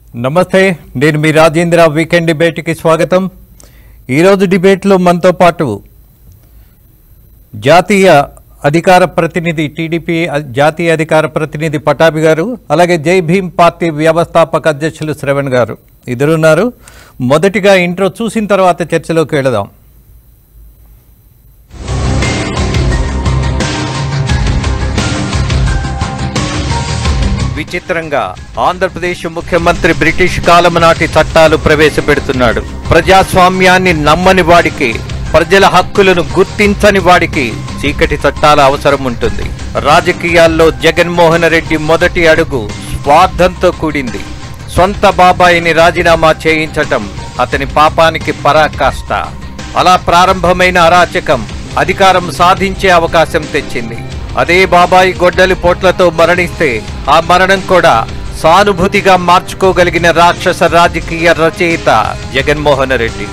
నమస్తే నేను మీ రాజేంద్ర వీకెండ్ డిబేట్కి స్వాగతం ఈరోజు డిబేట్లో మనతో పాటు జాతీయ అధికార ప్రతినిధి టీడీపీ అ- జాతీయ అధికార ప్రతినిధి పటాభి గారు అలాగే జై భీమ్ పార్టీ వ్యవస్థాపక అధ్యక్షులు శ్రవణ్ గారు ఇద్దరున్నారు మొదటిగా ఇంట్రో చూసిన తర్వాత చర్చలోకి వెళదాం విచిత్రంగా ఆంధ్రప్రదేశ్ ముఖ్యమంత్రి బ్రిటిష్ కాలం నాటి చట్టాలు ప్రవేశపెడుతున్నాడు ప్రజాస్వామ్యాన్ని నమ్మని వాడికి ప్రజల హక్కులను గుర్తించని వాడికి చీకటి చట్టాల అవసరం ఉంటుంది రాజకీయాల్లో జగన్మోహన్ రెడ్డి మొదటి అడుగు స్వార్థంతో కూడింది సొంత బాబాయిని రాజీనామా చేయించటం అతని పాపానికి పరాకాష్ట అలా ప్రారంభమైన అరాచకం అధికారం సాధించే అవకాశం తెచ్చింది అదే బాబాయి గొడ్డలి పోట్లతో మరణిస్తే ఆ మరణం కూడా సానుభూతిగా మార్చుకోగలిగిన రాక్షస రాజకీయ రచయిత జగన్మోహన్ రెడ్డి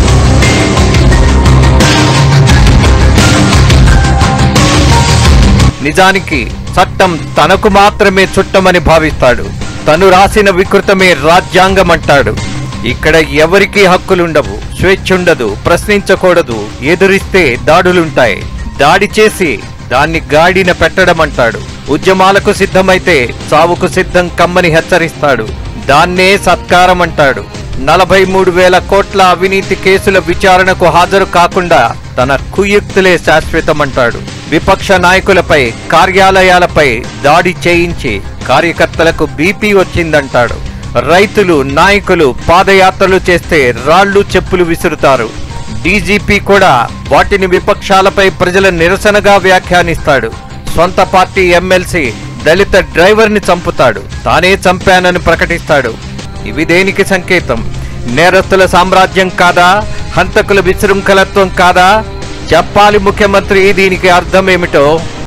నిజానికి చట్టం తనకు మాత్రమే చుట్టమని భావిస్తాడు తను రాసిన వికృతమే రాజ్యాంగం అంటాడు ఇక్కడ ఎవరికీ హక్కులుండవు స్వేచ్ఛ ఉండదు ప్రశ్నించకూడదు ఎదురిస్తే దాడులుంటాయి దాడి చేసి దాన్ని గాడిన పెట్టడం అంటాడు ఉద్యమాలకు సిద్ధమైతే చావుకు సిద్ధం కమ్మని హెచ్చరిస్తాడు దాన్నే సత్కారం అంటాడు నలభై మూడు వేల కోట్ల అవినీతి కేసుల విచారణకు హాజరు కాకుండా తన కుయుక్తులే శాశ్వతమంటాడు విపక్ష నాయకులపై కార్యాలయాలపై దాడి చేయించి కార్యకర్తలకు బీపీ వచ్చిందంటాడు రైతులు నాయకులు పాదయాత్రలు చేస్తే రాళ్లు చెప్పులు విసురుతారు డీజీపీ కూడా వాటిని విపక్షాలపై ప్రజల నిరసనగా వ్యాఖ్యానిస్తాడు సొంత పార్టీ ఎమ్మెల్సీ దళిత డ్రైవర్ని చంపుతాడు తానే చంపానని ప్రకటిస్తాడు ఇవి దేనికి సంకేతం నేరస్తుల సామ్రాజ్యం కాదా హంతకుల విశృంఖలత్వం కాదా చెప్పాలి ముఖ్యమంత్రి దీనికి అర్థం ఏమిటో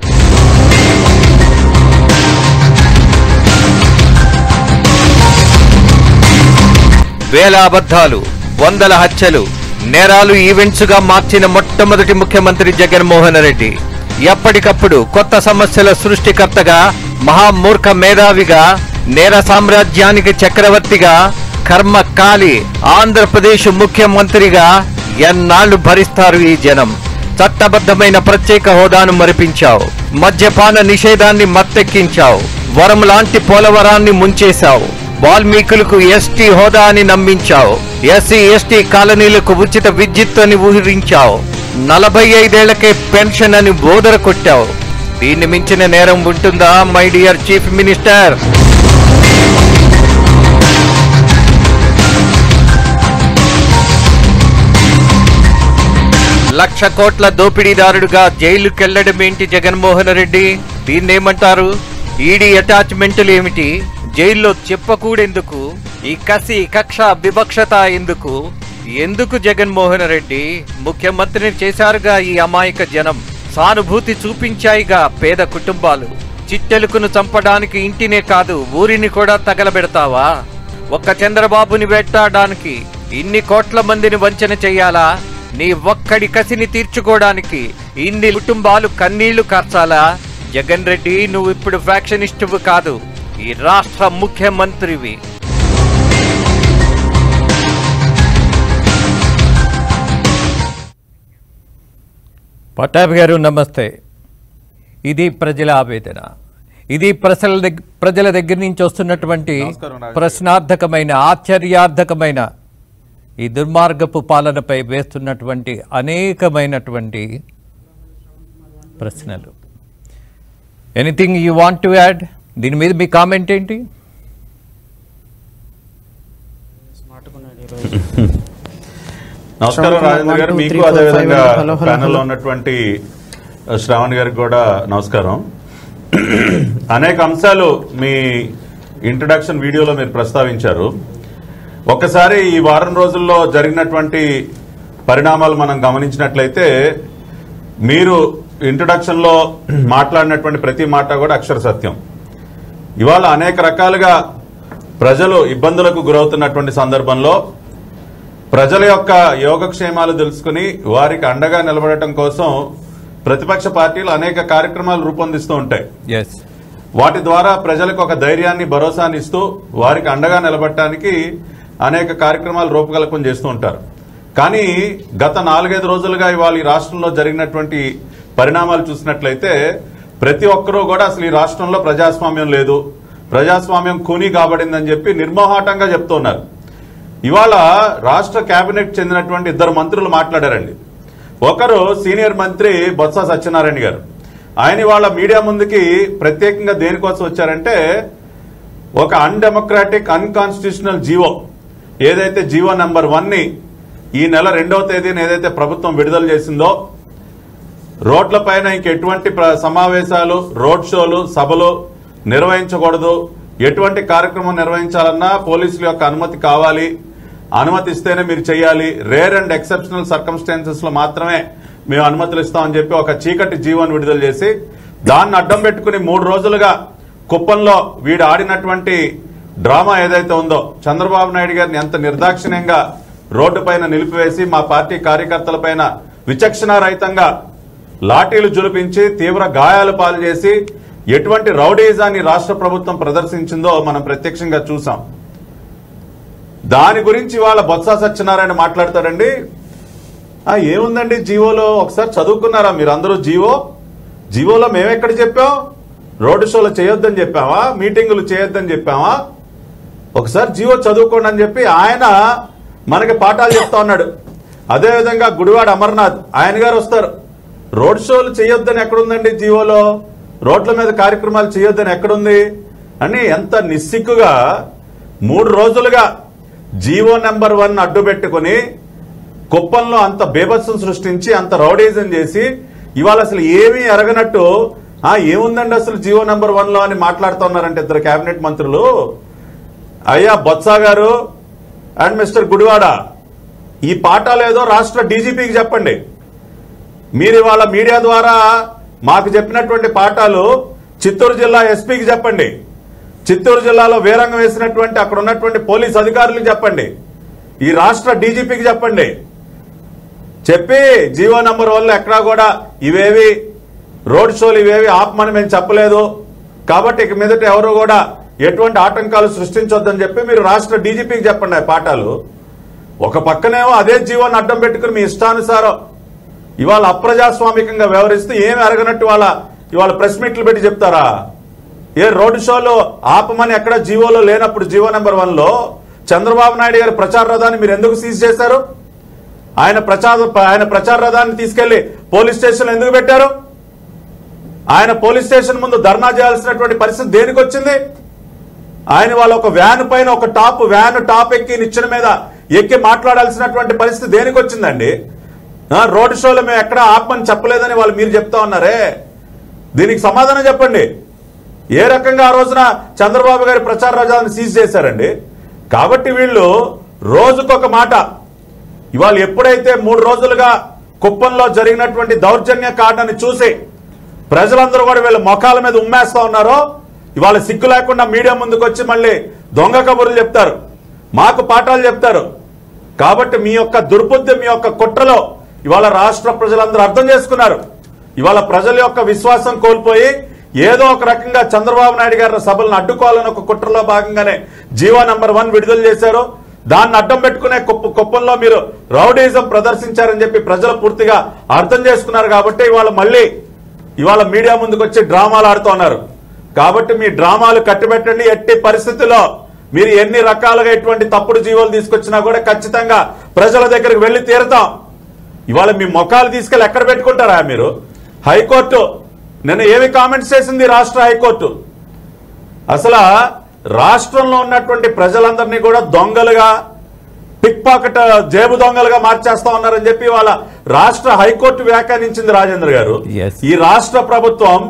వేల అబద్ధాలు వందల హత్యలు నేరాలు ఈవెంట్స్ గా మార్చిన మొట్టమొదటి ముఖ్యమంత్రి జగన్మోహన్ రెడ్డి ఎప్పటికప్పుడు కొత్త సమస్యల సృష్టికర్తగా మహామూర్ఖ మేధావిగా నేర సామ్రాజ్యానికి చక్రవర్తిగా కర్మ కాలి ఆంధ్రప్రదేశ్ ముఖ్యమంత్రిగా ఎన్నాళ్లు భరిస్తారు ఈ జనం చట్టబద్ధమైన ప్రత్యేక హోదాను మరిపించావు మద్యపాన నిషేధాన్ని మత్తెక్కించావు వరం లాంటి పోలవరాన్ని ముంచేశావు వాల్మీకులకు ఎస్టీ హోదా అని నమ్మించావు ఎస్సీ ఎస్టీ కాలనీలకు ఉచిత విద్యుత్ అని ఊహించావు నలభై ఐదేళ్లకే పెన్షన్ అని బోదర కొట్టావు దీన్ని మించిన నేరం ఉంటుందా మై డియర్ చీఫ్ మినిస్టర్ లక్ష కోట్ల దోపిడీదారుడుగా జైలుకెళ్లడమేంటి జగన్మోహన్ రెడ్డి దీన్నేమంటారు ఈడీ అటాచ్మెంట్లు ఏమిటి జైల్లో చెప్పకూడెందుకు ఈ కసి కక్ష వివక్షత ఎందుకు ఎందుకు జగన్మోహన్ రెడ్డి ముఖ్యమంత్రిని చేశారుగా ఈ అమాయక జనం సానుభూతి చూపించాయిగా పేద కుటుంబాలు చిట్టెలుకును చంపడానికి ఇంటినే కాదు ఊరిని కూడా తగలబెడతావా ఒక్క చంద్రబాబుని వెట్టాడడానికి ఇన్ని కోట్ల మందిని వంచన చెయ్యాలా నీ ఒక్కడి కసిని తీర్చుకోవడానికి ఇన్ని కుటుంబాలు కన్నీళ్లు కార్చాలా జగన్ రెడ్డి నువ్వు ఇప్పుడు ఫ్యాక్షనిస్టువు కాదు ఈ రాష్ట్ర ముఖ్యమంత్రివి పట్టాభి గారు నమస్తే ఇది ప్రజల ఆవేదన ఇది ప్రజల దగ్గ ప్రజల దగ్గర నుంచి వస్తున్నటువంటి నమస్కారం, రాజు. ప్రశ్నార్థకమైన ఆశ్చర్యార్థకమైన ఈ దుర్మార్గపు పాలనపై వేస్తున్నటువంటి అనేకమైనటువంటి ప్రశ్నలు anything you want to add దీని మీద మీ కామెంట్ ఏంటి నమస్కారం శ్రవణ్ రాజేంద్ర గారు one, two, మీకు three, four, అదేవిధంగా five, hello, hello, ప్యానెల్లో hello. ఉన్నటువంటి ఆ, శ్రావణ్ గారికి కూడా నమస్కారం అనేక అంశాలు మీ ఇంట్రడక్షన్ వీడియోలో మీరు ప్రస్తావించారు ఒక్కసారి ఈ వారం రోజుల్లో జరిగినటువంటి పరిణామాలు మనం గమనించినట్లయితే మీరు ఇంట్రడక్షన్ లో మాట్లాడినటువంటి ప్రతి మాట కూడా అక్షర సత్యం ఇవాళ అనేక రకాలుగా ప్రజలు ఇబ్బందులకు గురవుతున్నటువంటి సందర్భంలో ప్రజల యొక్క యోగక్షేమాలు తెలుసుకుని వారికి అండగా నిలబడటం కోసం ప్రతిపక్ష పార్టీలు అనేక కార్యక్రమాలు రూపొందిస్తూ ఉంటాయి ఎస్ వాటి ద్వారా ప్రజలకు ఒక ధైర్యాన్ని భరోసాని ఇస్తూ వారికి అండగా నిలబడటానికి అనేక కార్యక్రమాలు రూపకల్పన చేస్తూ ఉంటారు కానీ గత నాలుగైదు రోజులుగా ఇవాళ ఈ రాష్ట్రంలో జరిగినటువంటి పరిణామాలు చూసినట్లయితే ప్రతి ఒక్కరూ కూడా అసలు ఈ రాష్ట్రంలో ప్రజాస్వామ్యం లేదు ప్రజాస్వామ్యం కూని కాబడిందని చెప్పి నిర్మోహాటంగా చెప్తున్నారు ఇవాళ రాష్ట్ర కేబినెట్ చెందినటువంటి ఇద్దరు మంత్రులు మాట్లాడారండి ఒకరు సీనియర్ మంత్రి బొత్స సత్యనారాయణ గారు ఆయన ఇవాళ మీడియా ముందుకి ప్రత్యేకంగా దేనికోసం వచ్చారంటే ఒక అన్డెమోక్రాటిక్ అన్కాన్స్టిట్యూషనల్ జీవో ఏదైతే జీవో నెంబర్ వన్ ని ఈ నెల రెండవ తేదీన ఏదైతే ప్రభుత్వం విడుదల చేసిందో రోడ్లపైన ఇంకెటువంటి ప్ర- సమావేశాలు రోడ్ షోలు సభలు నిర్వహించకూడదు ఎటువంటి కార్యక్రమం నిర్వహించాలన్నా పోలీసుల యొక్క అనుమతి కావాలి అనుమతి ఇస్తేనే మీరు చేయాలి రేర్ అండ్ ఎక్సెప్షనల్ సర్కమ్స్టాన్సెస్ లో మాత్రమే మేము అనుమతులు ఇస్తామని చెప్పి ఒక చీకటి జీవోని విడుదల చేసి దాన్ని అడ్డం పెట్టుకుని మూడు రోజులుగా కుప్పంలో వీడు ఆడినటువంటి డ్రామా ఏదైతే ఉందో చంద్రబాబు నాయుడు గారిని ఎంత నిర్దాక్షిణ్యంగా రోడ్డు పైన నిలిపివేసి మా పార్టీ కార్యకర్తల పైన విచక్షణ రహితంగా లాఠీలు జులిపించి తీవ్ర గాయాలు పాలు చేసి ఎటువంటి రౌడీజాన్ని రాష్ట్ర ప్రభుత్వం ప్రదర్శించిందో మనం ప్రత్యక్షంగా చూసాం దాని గురించి వాళ్ళ బొత్స సత్యనారాయణ మాట్లాడతాడండి ఆ ఏముందండి జీవోలో ఒకసారి చదువుకున్నారా మీరు అందరూ జీవో జీవోలో మేమెక్కడ చెప్పాం రోడ్డు షోలు చేయొద్దని చెప్పామా మీటింగులు చేయొద్దని చెప్పామా ఒకసారి జీవో చదువుకోండి అని చెప్పి ఆయన మనకి పాఠాలు చెప్తా ఉన్నాడు అదేవిధంగా గుడివాడ అమర్నాథ్ ఆయన గారు వస్తారు రోడ్ షోలు చేయొద్దని ఎక్కడుందండి జీవోలో రోడ్ల మీద కార్యక్రమాలు చేయొద్దని ఎక్కడుంది అని ఎంత నిస్సిగ్గుగా మూడు రోజులుగా జీవో నెంబర్ వన్ అడ్డు పెట్టుకుని కుప్పంలో అంత బేభత్సం సృష్టించి అంత రౌడీజం చేసి ఇవాళ అసలు ఏమీ ఎరగనట్టు ఆ ఏముందండి అసలు జీవో నెంబర్ వన్ లో అని మాట్లాడుతున్నారంటే ఇద్దరు కేబినెట్ మంత్రులు అయ్యా బొత్స గారు అండ్ మిస్టర్ గుడివాడ ఈ పాఠాలు ఏదో రాష్ట్ర డీజీపీకి చెప్పండి మీరు ఇవాళ మీడియా ద్వారా మాకు చెప్పినటువంటి పాఠాలు చిత్తూరు జిల్లా ఎస్పీకి చెప్పండి చిత్తూరు జిల్లాలో వీరంగం వేసినటువంటి అక్కడ ఉన్నటువంటి పోలీస్ అధికారులకు చెప్పండి ఈ రాష్ట్ర డీజీపీకి చెప్పండి చెప్పి జీవో నంబర్ వల్ల ఎక్కడా కూడా ఇవేవి రోడ్ షోలు ఇవేవి ఆపమని మేము చెప్పలేదు కాబట్టి ఇక మీదట ఎవరు కూడా ఎటువంటి ఆటంకాలు సృష్టించొద్దని చెప్పి మీరు రాష్ట్ర డీజీపీకి చెప్పండి ఆ పాఠాలు ఒక పక్కనేమో అదే జీవోని అడ్డం పెట్టుకుని మీ ఇష్టానుసారం ఇవాళ అప్రజాస్వామికంగా వ్యవహరిస్తూ ఏమి అరగనట్టు వాళ్ళ ఇవాళ ప్రెస్ మీట్లు పెట్టి చెప్తారా ఏ రోడ్డు షోలో ఆపమని ఎక్కడ జీవోలో లేనప్పుడు జీవో నెంబర్ వన్ లో చంద్రబాబు నాయుడు గారి ప్రచార రథాన్ని మీరు ఎందుకు సీజ్ చేశారు ఆయన ప్రచార ఆయన ప్రచార రథాన్ని తీసుకెళ్లి పోలీస్ స్టేషన్ ఎందుకు పెట్టారు ఆయన పోలీస్ స్టేషన్ ముందు ధర్నా చేయాల్సినటువంటి పరిస్థితి దేనికి వచ్చింది ఆయన వాళ్ళ ఒక వ్యాన్ పైన ఒక టాప్ వ్యాన్ టాప్ ఎక్కి నిచ్చెన మీద ఎక్కి మాట్లాడాల్సినటువంటి పరిస్థితి దేనికి వచ్చిందండి ఆ, రోడ్ షోలో మేము ఎక్కడ ఆపమని చెప్పలేదని వాళ్ళు మీరు చెప్తా ఉన్నారే దీనికి సమాధానం చెప్పండి ఏ రకంగా ఆ రోజున చంద్రబాబు గారి ప్రచార రజాన్ని సీజ్ చేశారండి కాబట్టి వీళ్ళు రోజుకొక మాట ఇవాళ ఎప్పుడైతే మూడు రోజులుగా కుప్పంలో జరిగినటువంటి దౌర్జన్య కాండని చూసి ప్రజలందరూ కూడా వీళ్ళ మొఖాల మీద ఉమ్మేస్తా ఉన్నారో ఇవాళ సిగ్గు లేకుండా మీడియా ముందుకు వచ్చి మళ్ళీ దొంగ కబుర్లు చెప్తారు మాకు పాఠాలు చెప్తారు కాబట్టి మీ యొక్క దుర్బుద్ధి మీ యొక్క కుట్రలో ఇవాళ రాష్ట్ర ప్రజలందరూ అర్థం చేసుకున్నారు ఇవాళ ప్రజల యొక్క విశ్వాసం కోల్పోయి ఏదో ఒక రకంగా చంద్రబాబు నాయుడు గారి సభలను అడ్డుకోవాలని ఒక కుట్రలో భాగంగానే జీవో నంబర్ వన్ విడుదల చేశారు దాన్ని అడ్డం పెట్టుకునే కుప్ప కుప్పంలో మీరు రౌడీజం ప్రదర్శించారని చెప్పి ప్రజలు పూర్తిగా అర్థం చేసుకున్నారు కాబట్టి ఇవాళ మళ్ళీ ఇవాళ మీడియా ముందుకు వచ్చి డ్రామాలు ఆడుతున్నారు కాబట్టి మీ డ్రామాలు కట్టిబెట్టండి ఎట్టి పరిస్థితుల్లో మీరు ఎన్ని రకాలుగా ఎటువంటి తప్పుడు జీవోలు తీసుకొచ్చినా కూడా ఖచ్చితంగా ప్రజల దగ్గరికి వెళ్లి తీరుతాం ఇవాళ మీ మొఖాలు తీసుకెళ్లి ఎక్కడ పెట్టుకుంటారా మీరు హైకోర్టు నిన్న ఏమి కామెంట్స్ చేసింది రాష్ట్ర హైకోర్టు అసలు రాష్ట్రంలో ఉన్నటువంటి ప్రజలందరినీ కూడా దొంగలుగా పిక్ పాకెట్ జేబు దొంగలుగా మార్చేస్తా ఉన్నారని చెప్పి వాళ్ళ రాష్ట్ర హైకోర్టు వ్యాఖ్యానించింది రాజేంద్ర గారు Yes. ఈ రాష్ట్ర ప్రభుత్వం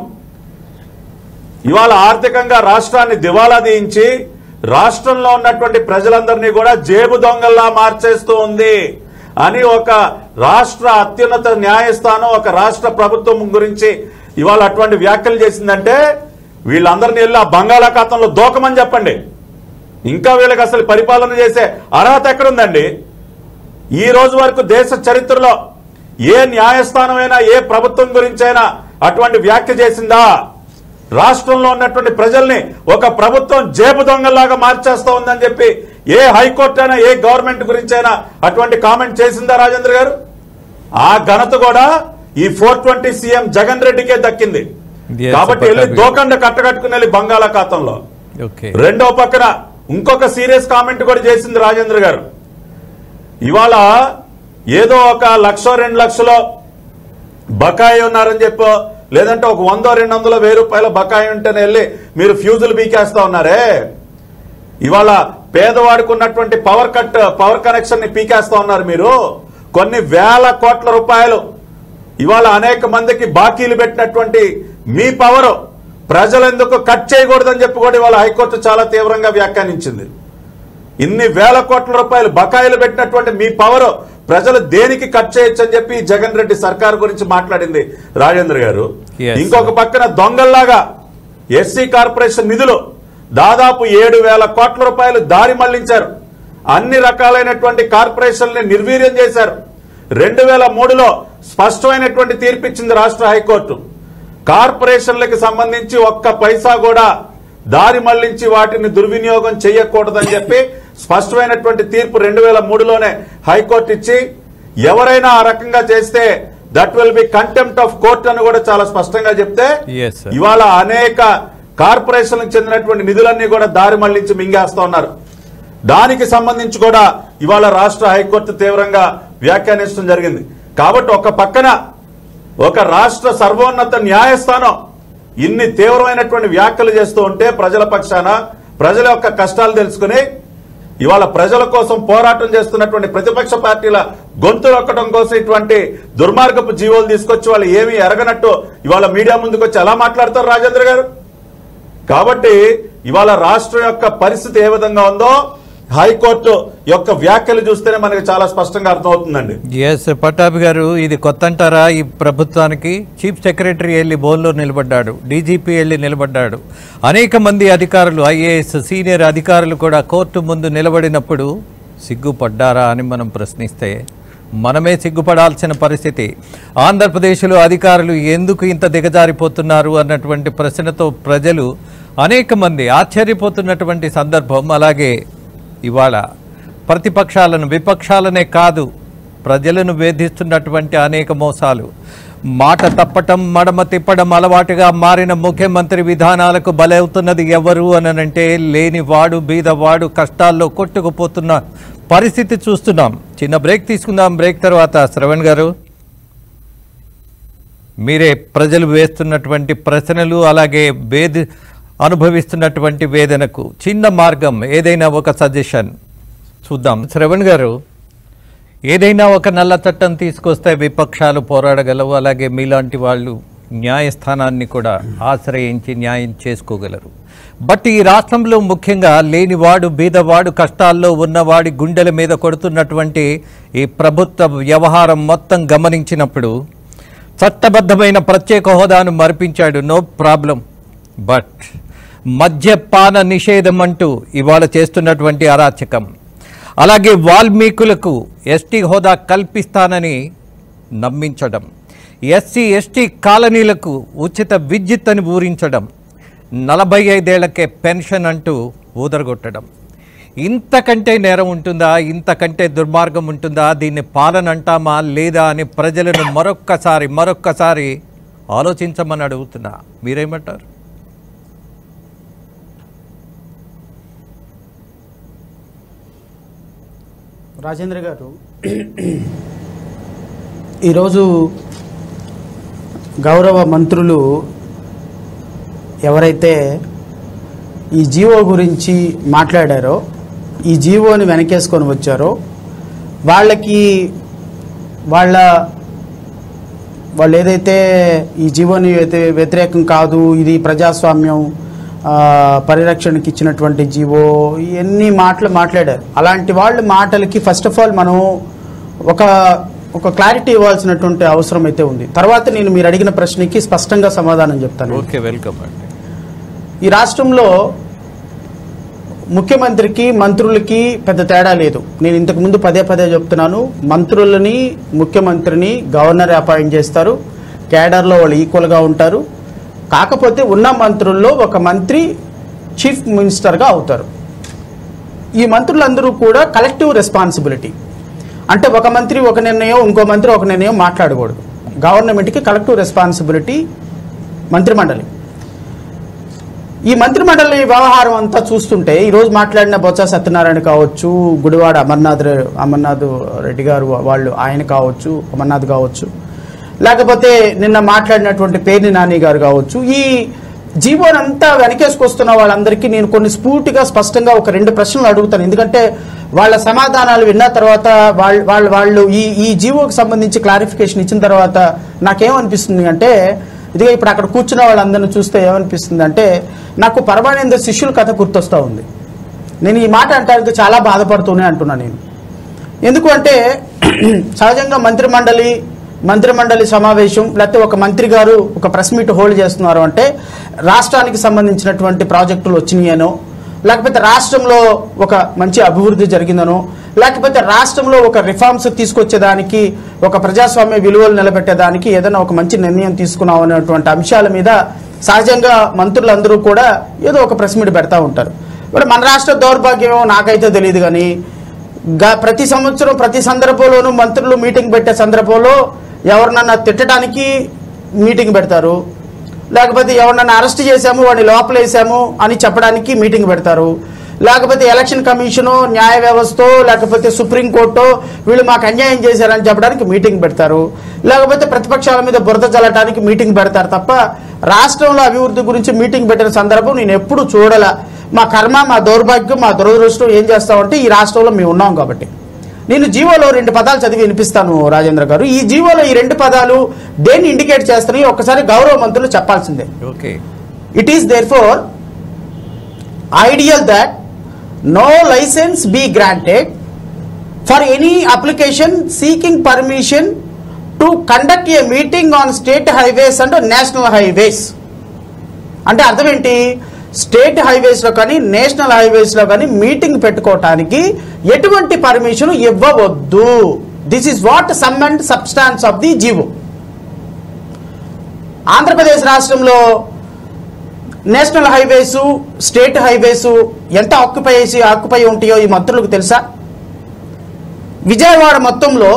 ఇవాళ ఆర్థికంగా రాష్ట్రాన్ని దివాలా తీయించి రాష్ట్రంలో ఉన్నటువంటి ప్రజలందరినీ కూడా జేబు దొంగల్లా మార్చేస్తూ ఉంది అని ఒక రాష్ట్ర అత్యున్నత న్యాయస్థానం ఒక రాష్ట్ర ప్రభుత్వం గురించి ఇవాళ అటువంటి వ్యాఖ్యలు చేసిందంటే వీళ్ళందరినీ వెళ్ళి ఆ బంగాళాఖాతంలో దూకమని చెప్పండి ఇంకా వీళ్ళకి అసలు పరిపాలన చేసే అర్హత ఎక్కడుందండి ఈ రోజు వరకు దేశ చరిత్రలో ఏ న్యాయస్థానమైనా ఏ ప్రభుత్వం గురించైనా అటువంటి వ్యాఖ్య చేసిందా రాష్ట్రంలో ఉన్నటువంటి ప్రజల్ని ఒక ప్రభుత్వం జేబు దొంగలాగా మార్చేస్తా ఉందని చెప్పి ఏ హైకోర్టు అయినా ఏ గవర్నమెంట్ గురించి అయినా అటువంటి కామెంట్ చేసిందా రాజేంద్ర గారు ఆ ఘనత కూడా ఈ ఫోర్ ట్వంటీ సీఎం జగన్ రెడ్డికే దక్కింది Yes, కాబట్టి వెళ్ళి పట్టాభి. దోకండ కట్టకట్టుకుని వెళ్ళి బంగాళాఖాతంలో ఓకే రెండో పక్కన ఇంకొక సీరియస్ కామెంట్ కూడా చేసింది రాజేంద్ర గారు ఇవాళ ఏదో ఒక లక్ష రెండు లక్షలో బకాయి ఉన్నారని చెప్పో లేదంటే ఒక వందో రెండు వందల వెయ్యి రూపాయల బకాయి ఉంటేనే వెళ్ళి మీరు ఫ్యూజులు బీకేస్తా ఉన్నారే ఇవాళ పేదవాడికి ఉన్నటువంటి పవర్ కట్ పవర్ కనెక్షన్ ని పీకేస్తా ఉన్నారు మీరు కొన్ని వేల కోట్ల రూపాయలు ఇవాళ అనేక మందికి బాకీలు పెట్టినటువంటి మీ పవర్ ప్రజలెందుకు కట్ చేయకూడదని చెప్పి కూడా ఇవాళ హైకోర్టు చాలా తీవ్రంగా వ్యాఖ్యానించింది ఇన్ని వేల కోట్ల రూపాయలు బకాయిలు పెట్టినటువంటి మీ పవర్ ప్రజలు దేనికి కట్ చేయొచ్చు అని చెప్పి జగన్ రెడ్డి సర్కార్ గురించి మాట్లాడింది రాజేంద్ర గారు Yes. ఇంకొక పక్కన దొంగల్లాగా ఎస్సీ కార్పొరేషన్ నిధులు దాదాపు ఏడు వేల కోట్ల రూపాయలు దారి మళ్లించారు అన్ని రకాలైనటువంటి కార్పొరేషన్లని నిర్వీర్యం చేశారు రెండు వేల మూడులో స్పష్టమైనటువంటి తీర్పిచ్చింది రాష్ట్ర హైకోర్టు కార్పొరేషన్లకు సంబంధించి ఒక్క పైసా కూడా దారి మళ్లించి వాటిని దుర్వినియోగం చేయకూడదని చెప్పి స్పష్టమైనటువంటి తీర్పు రెండు వేల మూడులోనే హైకోర్టు ఇచ్చి ఎవరైనా ఆ రకంగా చేస్తే that will be contempt of court అని కూడా చాలా స్పష్టంగా చెప్తే Yes, sir. ఇవాళ అనేక కార్పొరేషన్లకు చెందినటువంటి నిధులన్నీ కూడా దారి మళ్లించి మింగేస్తా ఉన్నారు దానికి సంబంధించి కూడా ఇవాళ రాష్ట్ర హైకోర్టు తీవ్రంగా వ్యాఖ్యానించడం జరిగింది కాబట్టి ఒక పక్కన ఒక రాష్ట్ర సర్వోన్నత న్యాయస్థానం ఇన్ని తీవ్రమైనటువంటి వ్యాఖ్యలు చేస్తూ ఉంటే ప్రజల పక్షాన ప్రజల యొక్క కష్టాలు తెలుసుకుని ఇవాళ ప్రజల కోసం పోరాటం చేస్తున్నటువంటి ప్రతిపక్ష పార్టీల గొంతు నొక్కడం కోసం ఇటువంటి దుర్మార్గపు జీవోలు తీసుకొచ్చి వాళ్ళు ఏమీ ఎరగనట్టు ఇవాళ మీడియా ముందుకు వచ్చి ఎలా మాట్లాడతారు రాజేంద్ర గారు కాబట్టి ఇవాళ రాష్ట్రం యొక్క పరిస్థితి ఏ విధంగా ఉందో హైకోర్టు యొక్క వ్యాఖ్యలు చూస్తేనే మనకి చాలా స్పష్టంగా అర్థమవుతుందండి ఎస్ పట్టాభి గారు ఇది కొత్త అంటారా ఈ ప్రభుత్వానికి చీఫ్ సెక్రటరీ వెళ్ళి బోన్లో నిలబడ్డాడు డీజీపీ వెళ్ళి నిలబడ్డాడు అనేక మంది అధికారులు ఐఏఎస్ సీనియర్ అధికారులు కూడా కోర్టు ముందు నిలబడినప్పుడు సిగ్గుపడ్డారా అని మనం ప్రశ్నిస్తే మనమే సిగ్గుపడాల్సిన పరిస్థితి ఆంధ్రప్రదేశ్లో అధికారులు ఎందుకు ఇంత దిగజారిపోతున్నారు అన్నటువంటి ప్రశ్నతో ప్రజలు అనేక మంది ఆశ్చర్యపోతున్నటువంటి సందర్భం అలాగే ఇవాళ ప్రతిపక్షాలను విపక్షాలనే కాదు ప్రజలను వేధిస్తున్నటువంటి అనేక మోసాలు మాట తప్పటం మడమ తిప్పడం అలవాటుగా మారిన ముఖ్యమంత్రి విధానాలకు బలవుతున్నది ఎవరు అనంటే లేనివాడు బీదవాడు కష్టాల్లో కొట్టుకుపోతున్న పరిస్థితి చూస్తున్నాం చిన్న బ్రేక్ తీసుకుందాం బ్రేక్ తర్వాత శ్రవణ్ గారు మీరే ప్రజలు వేస్తున్నటువంటి ప్రశ్నలు అలాగే వేది అనుభవిస్తున్నటువంటి వేదనకు చిన్న మార్గం ఏదైనా ఒక సజెషన్ చూద్దాం శ్రవణ్ గారు ఏదైనా ఒక నల్ల చట్టం తీసుకొస్తే విపక్షాలు పోరాడగలవు అలాగే మీలాంటి వాళ్ళు న్యాయస్థానాన్ని కూడా ఆశ్రయించి న్యాయం చేసుకోగలరు బట్ ఈ రాష్ట్రంలో ముఖ్యంగా లేనివాడు బీదవాడు కష్టాల్లో ఉన్నవాడి గుండెల మీద కొడుతున్నటువంటి ఈ ప్రభుత్వ వ్యవహారం మొత్తం గమనించినప్పుడు చట్టబద్ధమైన ప్రత్యేక హోదాను మరిపించాడు నో ప్రాబ్లం బట్ మద్యపాన నిషేధం అంటూ ఇవాళ చేస్తున్నటువంటి అరాచకం అలాగే వాల్మీకులకు ఎస్టీ హోదా కల్పిస్తానని నమ్మించడం ఎస్సీ ఎస్టీ కాలనీలకు ఉచిత విద్యుత్ అని ఊరించడం నలభై ఐదేళ్లకే పెన్షన్ అంటూ ఊదరగొట్టడం ఇంతకంటే నేరం ఉంటుందా ఇంతకంటే దుర్మార్గం ఉంటుందా దీన్ని పాలన అంటామా లేదా అని ప్రజలను మరొక్కసారి మరొక్కసారి ఆలోచించమని అడుగుతున్నా మీరేమంటారు రాజేంద్ర గారు ఈరోజు గౌరవ మంత్రులు ఎవరైతే ఈ జీవో గురించి మాట్లాడారో ఈ జీవోని వెనకేసుకొని వచ్చారో వాళ్ళకి వాళ్ళ వాళ్ళు ఏదైతే ఈ జీవోని వ్యతి- వ్యతిరేకం కాదు ఇది ప్రజాస్వామ్యం ఆ, పరిరక్షణకి ఇచ్చినటువంటి జీవో ఇవన్నీ మాటలు మాట్లాడారు అలాంటి వాళ్ళ మాటలకి ఫస్ట్ ఆఫ్ ఆల్ మనం ఒక ఒక క్లారిటీ ఇవ్వాల్సినటువంటి అవసరం అయితే ఉంది తర్వాత నేను మీరు అడిగిన ప్రశ్నకి స్పష్టంగా సమాధానం చెప్తాను ఓకే వెల్కమ్ అండి ఈ రాష్ట్రంలో ముఖ్యమంత్రికి మంత్రులకి పెద్ద తేడా లేదు నేను ఇంతకు ముందు పదే పదే చెప్తున్నాను మంత్రులని ముఖ్యమంత్రిని గవర్నర్ అపాయింట్ చేస్తారు కేడర్లో వాళ్ళు ఈక్వల్గా ఉంటారు కాకపోతే ఉన్న మంత్రుల్లో ఒక మంత్రి చీఫ్ మినిస్టర్గా అవుతారు ఈ మంత్రులందరూ కూడా కలెక్టివ్ రెస్పాన్సిబిలిటీ అంటే ఒక మంత్రి ఒక నిర్ణయం ఇంకో మంత్రి ఒక నిర్ణయం మాట్లాడకూడదు గవర్నమెంట్కి కలెక్టివ్ రెస్పాన్సిబిలిటీ మంత్రిమండలి ఈ మంత్రిమండలి వ్యవహారం అంతా చూస్తుంటే ఈరోజు మాట్లాడిన బొత్స సత్యనారాయణ కావచ్చు గుడివాడ అమర్నాథ్ రె- అమర్నాథ్ రెడ్డి గారు వాళ్ళు ఆయన కావచ్చు అమర్నాథ్ కావచ్చు లేకపోతే నిన్న మాట్లాడినటువంటి పేర్ని నాని గారు కావచ్చు ఈ జీవోని అంతా వెనకేసుకొస్తున్న వాళ్ళందరికీ నేను కొన్ని స్ఫూర్తిగా స్పష్టంగా ఒక రెండు ప్రశ్నలు అడుగుతాను ఎందుకంటే వాళ్ళ సమాధానాలు విన్న తర్వాత వాళ్ళు వాళ్ళు వాళ్ళు ఈ ఈ జీవోకి సంబంధించి క్లారిఫికేషన్ ఇచ్చిన తర్వాత నాకేమనిపిస్తుంది అంటే ఇదిగా ఇప్పుడు అక్కడ కూర్చున్న వాళ్ళందరిని చూస్తే ఏమనిపిస్తుంది అంటే నాకు పరమానంద శిష్యుల కథ గుర్తొస్తూ ఉంది నేను ఈ మాట అంటానికి చాలా బాధపడుతూనే అంటున్నా నేను ఎందుకు అంటే సహజంగా మంత్రిమండలి మంత్రిమండలి సమావేశం లేకపోతే ఒక మంత్రి గారు ఒక ప్రెస్ మీట్ హోల్డ్ చేస్తున్నారు అంటే రాష్ట్రానికి సంబంధించినటువంటి ప్రాజెక్టులు వచ్చినాయనో లేకపోతే రాష్ట్రంలో ఒక మంచి అభివృద్ధి జరిగిందనో లేకపోతే రాష్ట్రంలో ఒక రిఫార్మ్స్ తీసుకొచ్చేదానికి ఒక ప్రజాస్వామ్య విలువలు నిలబెట్టేదానికి ఏదైనా ఒక మంచి నిర్ణయం తీసుకున్నాం అనేటువంటి అంశాల మీద సహజంగా మంత్రులందరూ కూడా ఏదో ఒక ప్రెస్ మీట్ పెడతా ఉంటారు ఇప్పుడు మన రాష్ట్ర దౌర్భాగ్యం నాకైతే తెలియదు కానీ గా ప్రతి సంవత్సరం ప్రతి సందర్భంలోనూ మంత్రులు మీటింగ్ పెట్టే సందర్భంలో ఎవరినన్నా తిట్టడానికి మీటింగ్ పెడతారు లేకపోతే ఎవరినన్నా అరెస్ట్ చేశాము వాడిని లోపలేసాము అని చెప్పడానికి మీటింగ్ పెడతారు లేకపోతే ఎలక్షన్ కమిషను న్యాయ వ్యవస్థ లేకపోతే సుప్రీంకోర్టు వీళ్ళు మాకు అన్యాయం చేశారని చెప్పడానికి మీటింగ్ పెడతారు లేకపోతే ప్రతిపక్షాల మీద బురద చల్లటానికి మీటింగ్ పెడతారు తప్ప రాష్ట్రంలో అభివృద్ధి గురించి మీటింగ్ పెట్టిన సందర్భం నేను ఎప్పుడు చూడల మా కర్మ మా దౌర్భాగ్యం మా దురదృష్టం ఏం చేస్తామంటే ఈ రాష్ట్రంలో మేము ఉన్నాం కాబట్టి నేను జీవోలో రెండు పదాలు చదివి వినిపిస్తాను రాజేంద్ర గారు ఈ జీవోలో ఈ రెండు పదాలు దేన్ని ఇండికేట్ చేస్తున్నాయి ఒక్కసారి గౌరవ మంత్రులు చెప్పాల్సిందే okay it is there for ideal that no license be granted for any application seeking permission to conduct a meeting on state highways and national highways అంటే అర్థం ఏంటి స్టేట్ హైవేస్లో కానీ నేషనల్ హైవేస్లో కానీ మీటింగ్ పెట్టుకోవటానికి ఎటువంటి పర్మిషన్ ఇవ్వవద్దు this is what sum and substance of the GO Andhra Pradesh రాష్ట్రంలో national highways state highways ఎంత ఆక్యుపై చేసి ఆక్యుపై ఉంటాయో ఈ మంత్రులకు తెలుసా విజయవాడ మొత్తంలో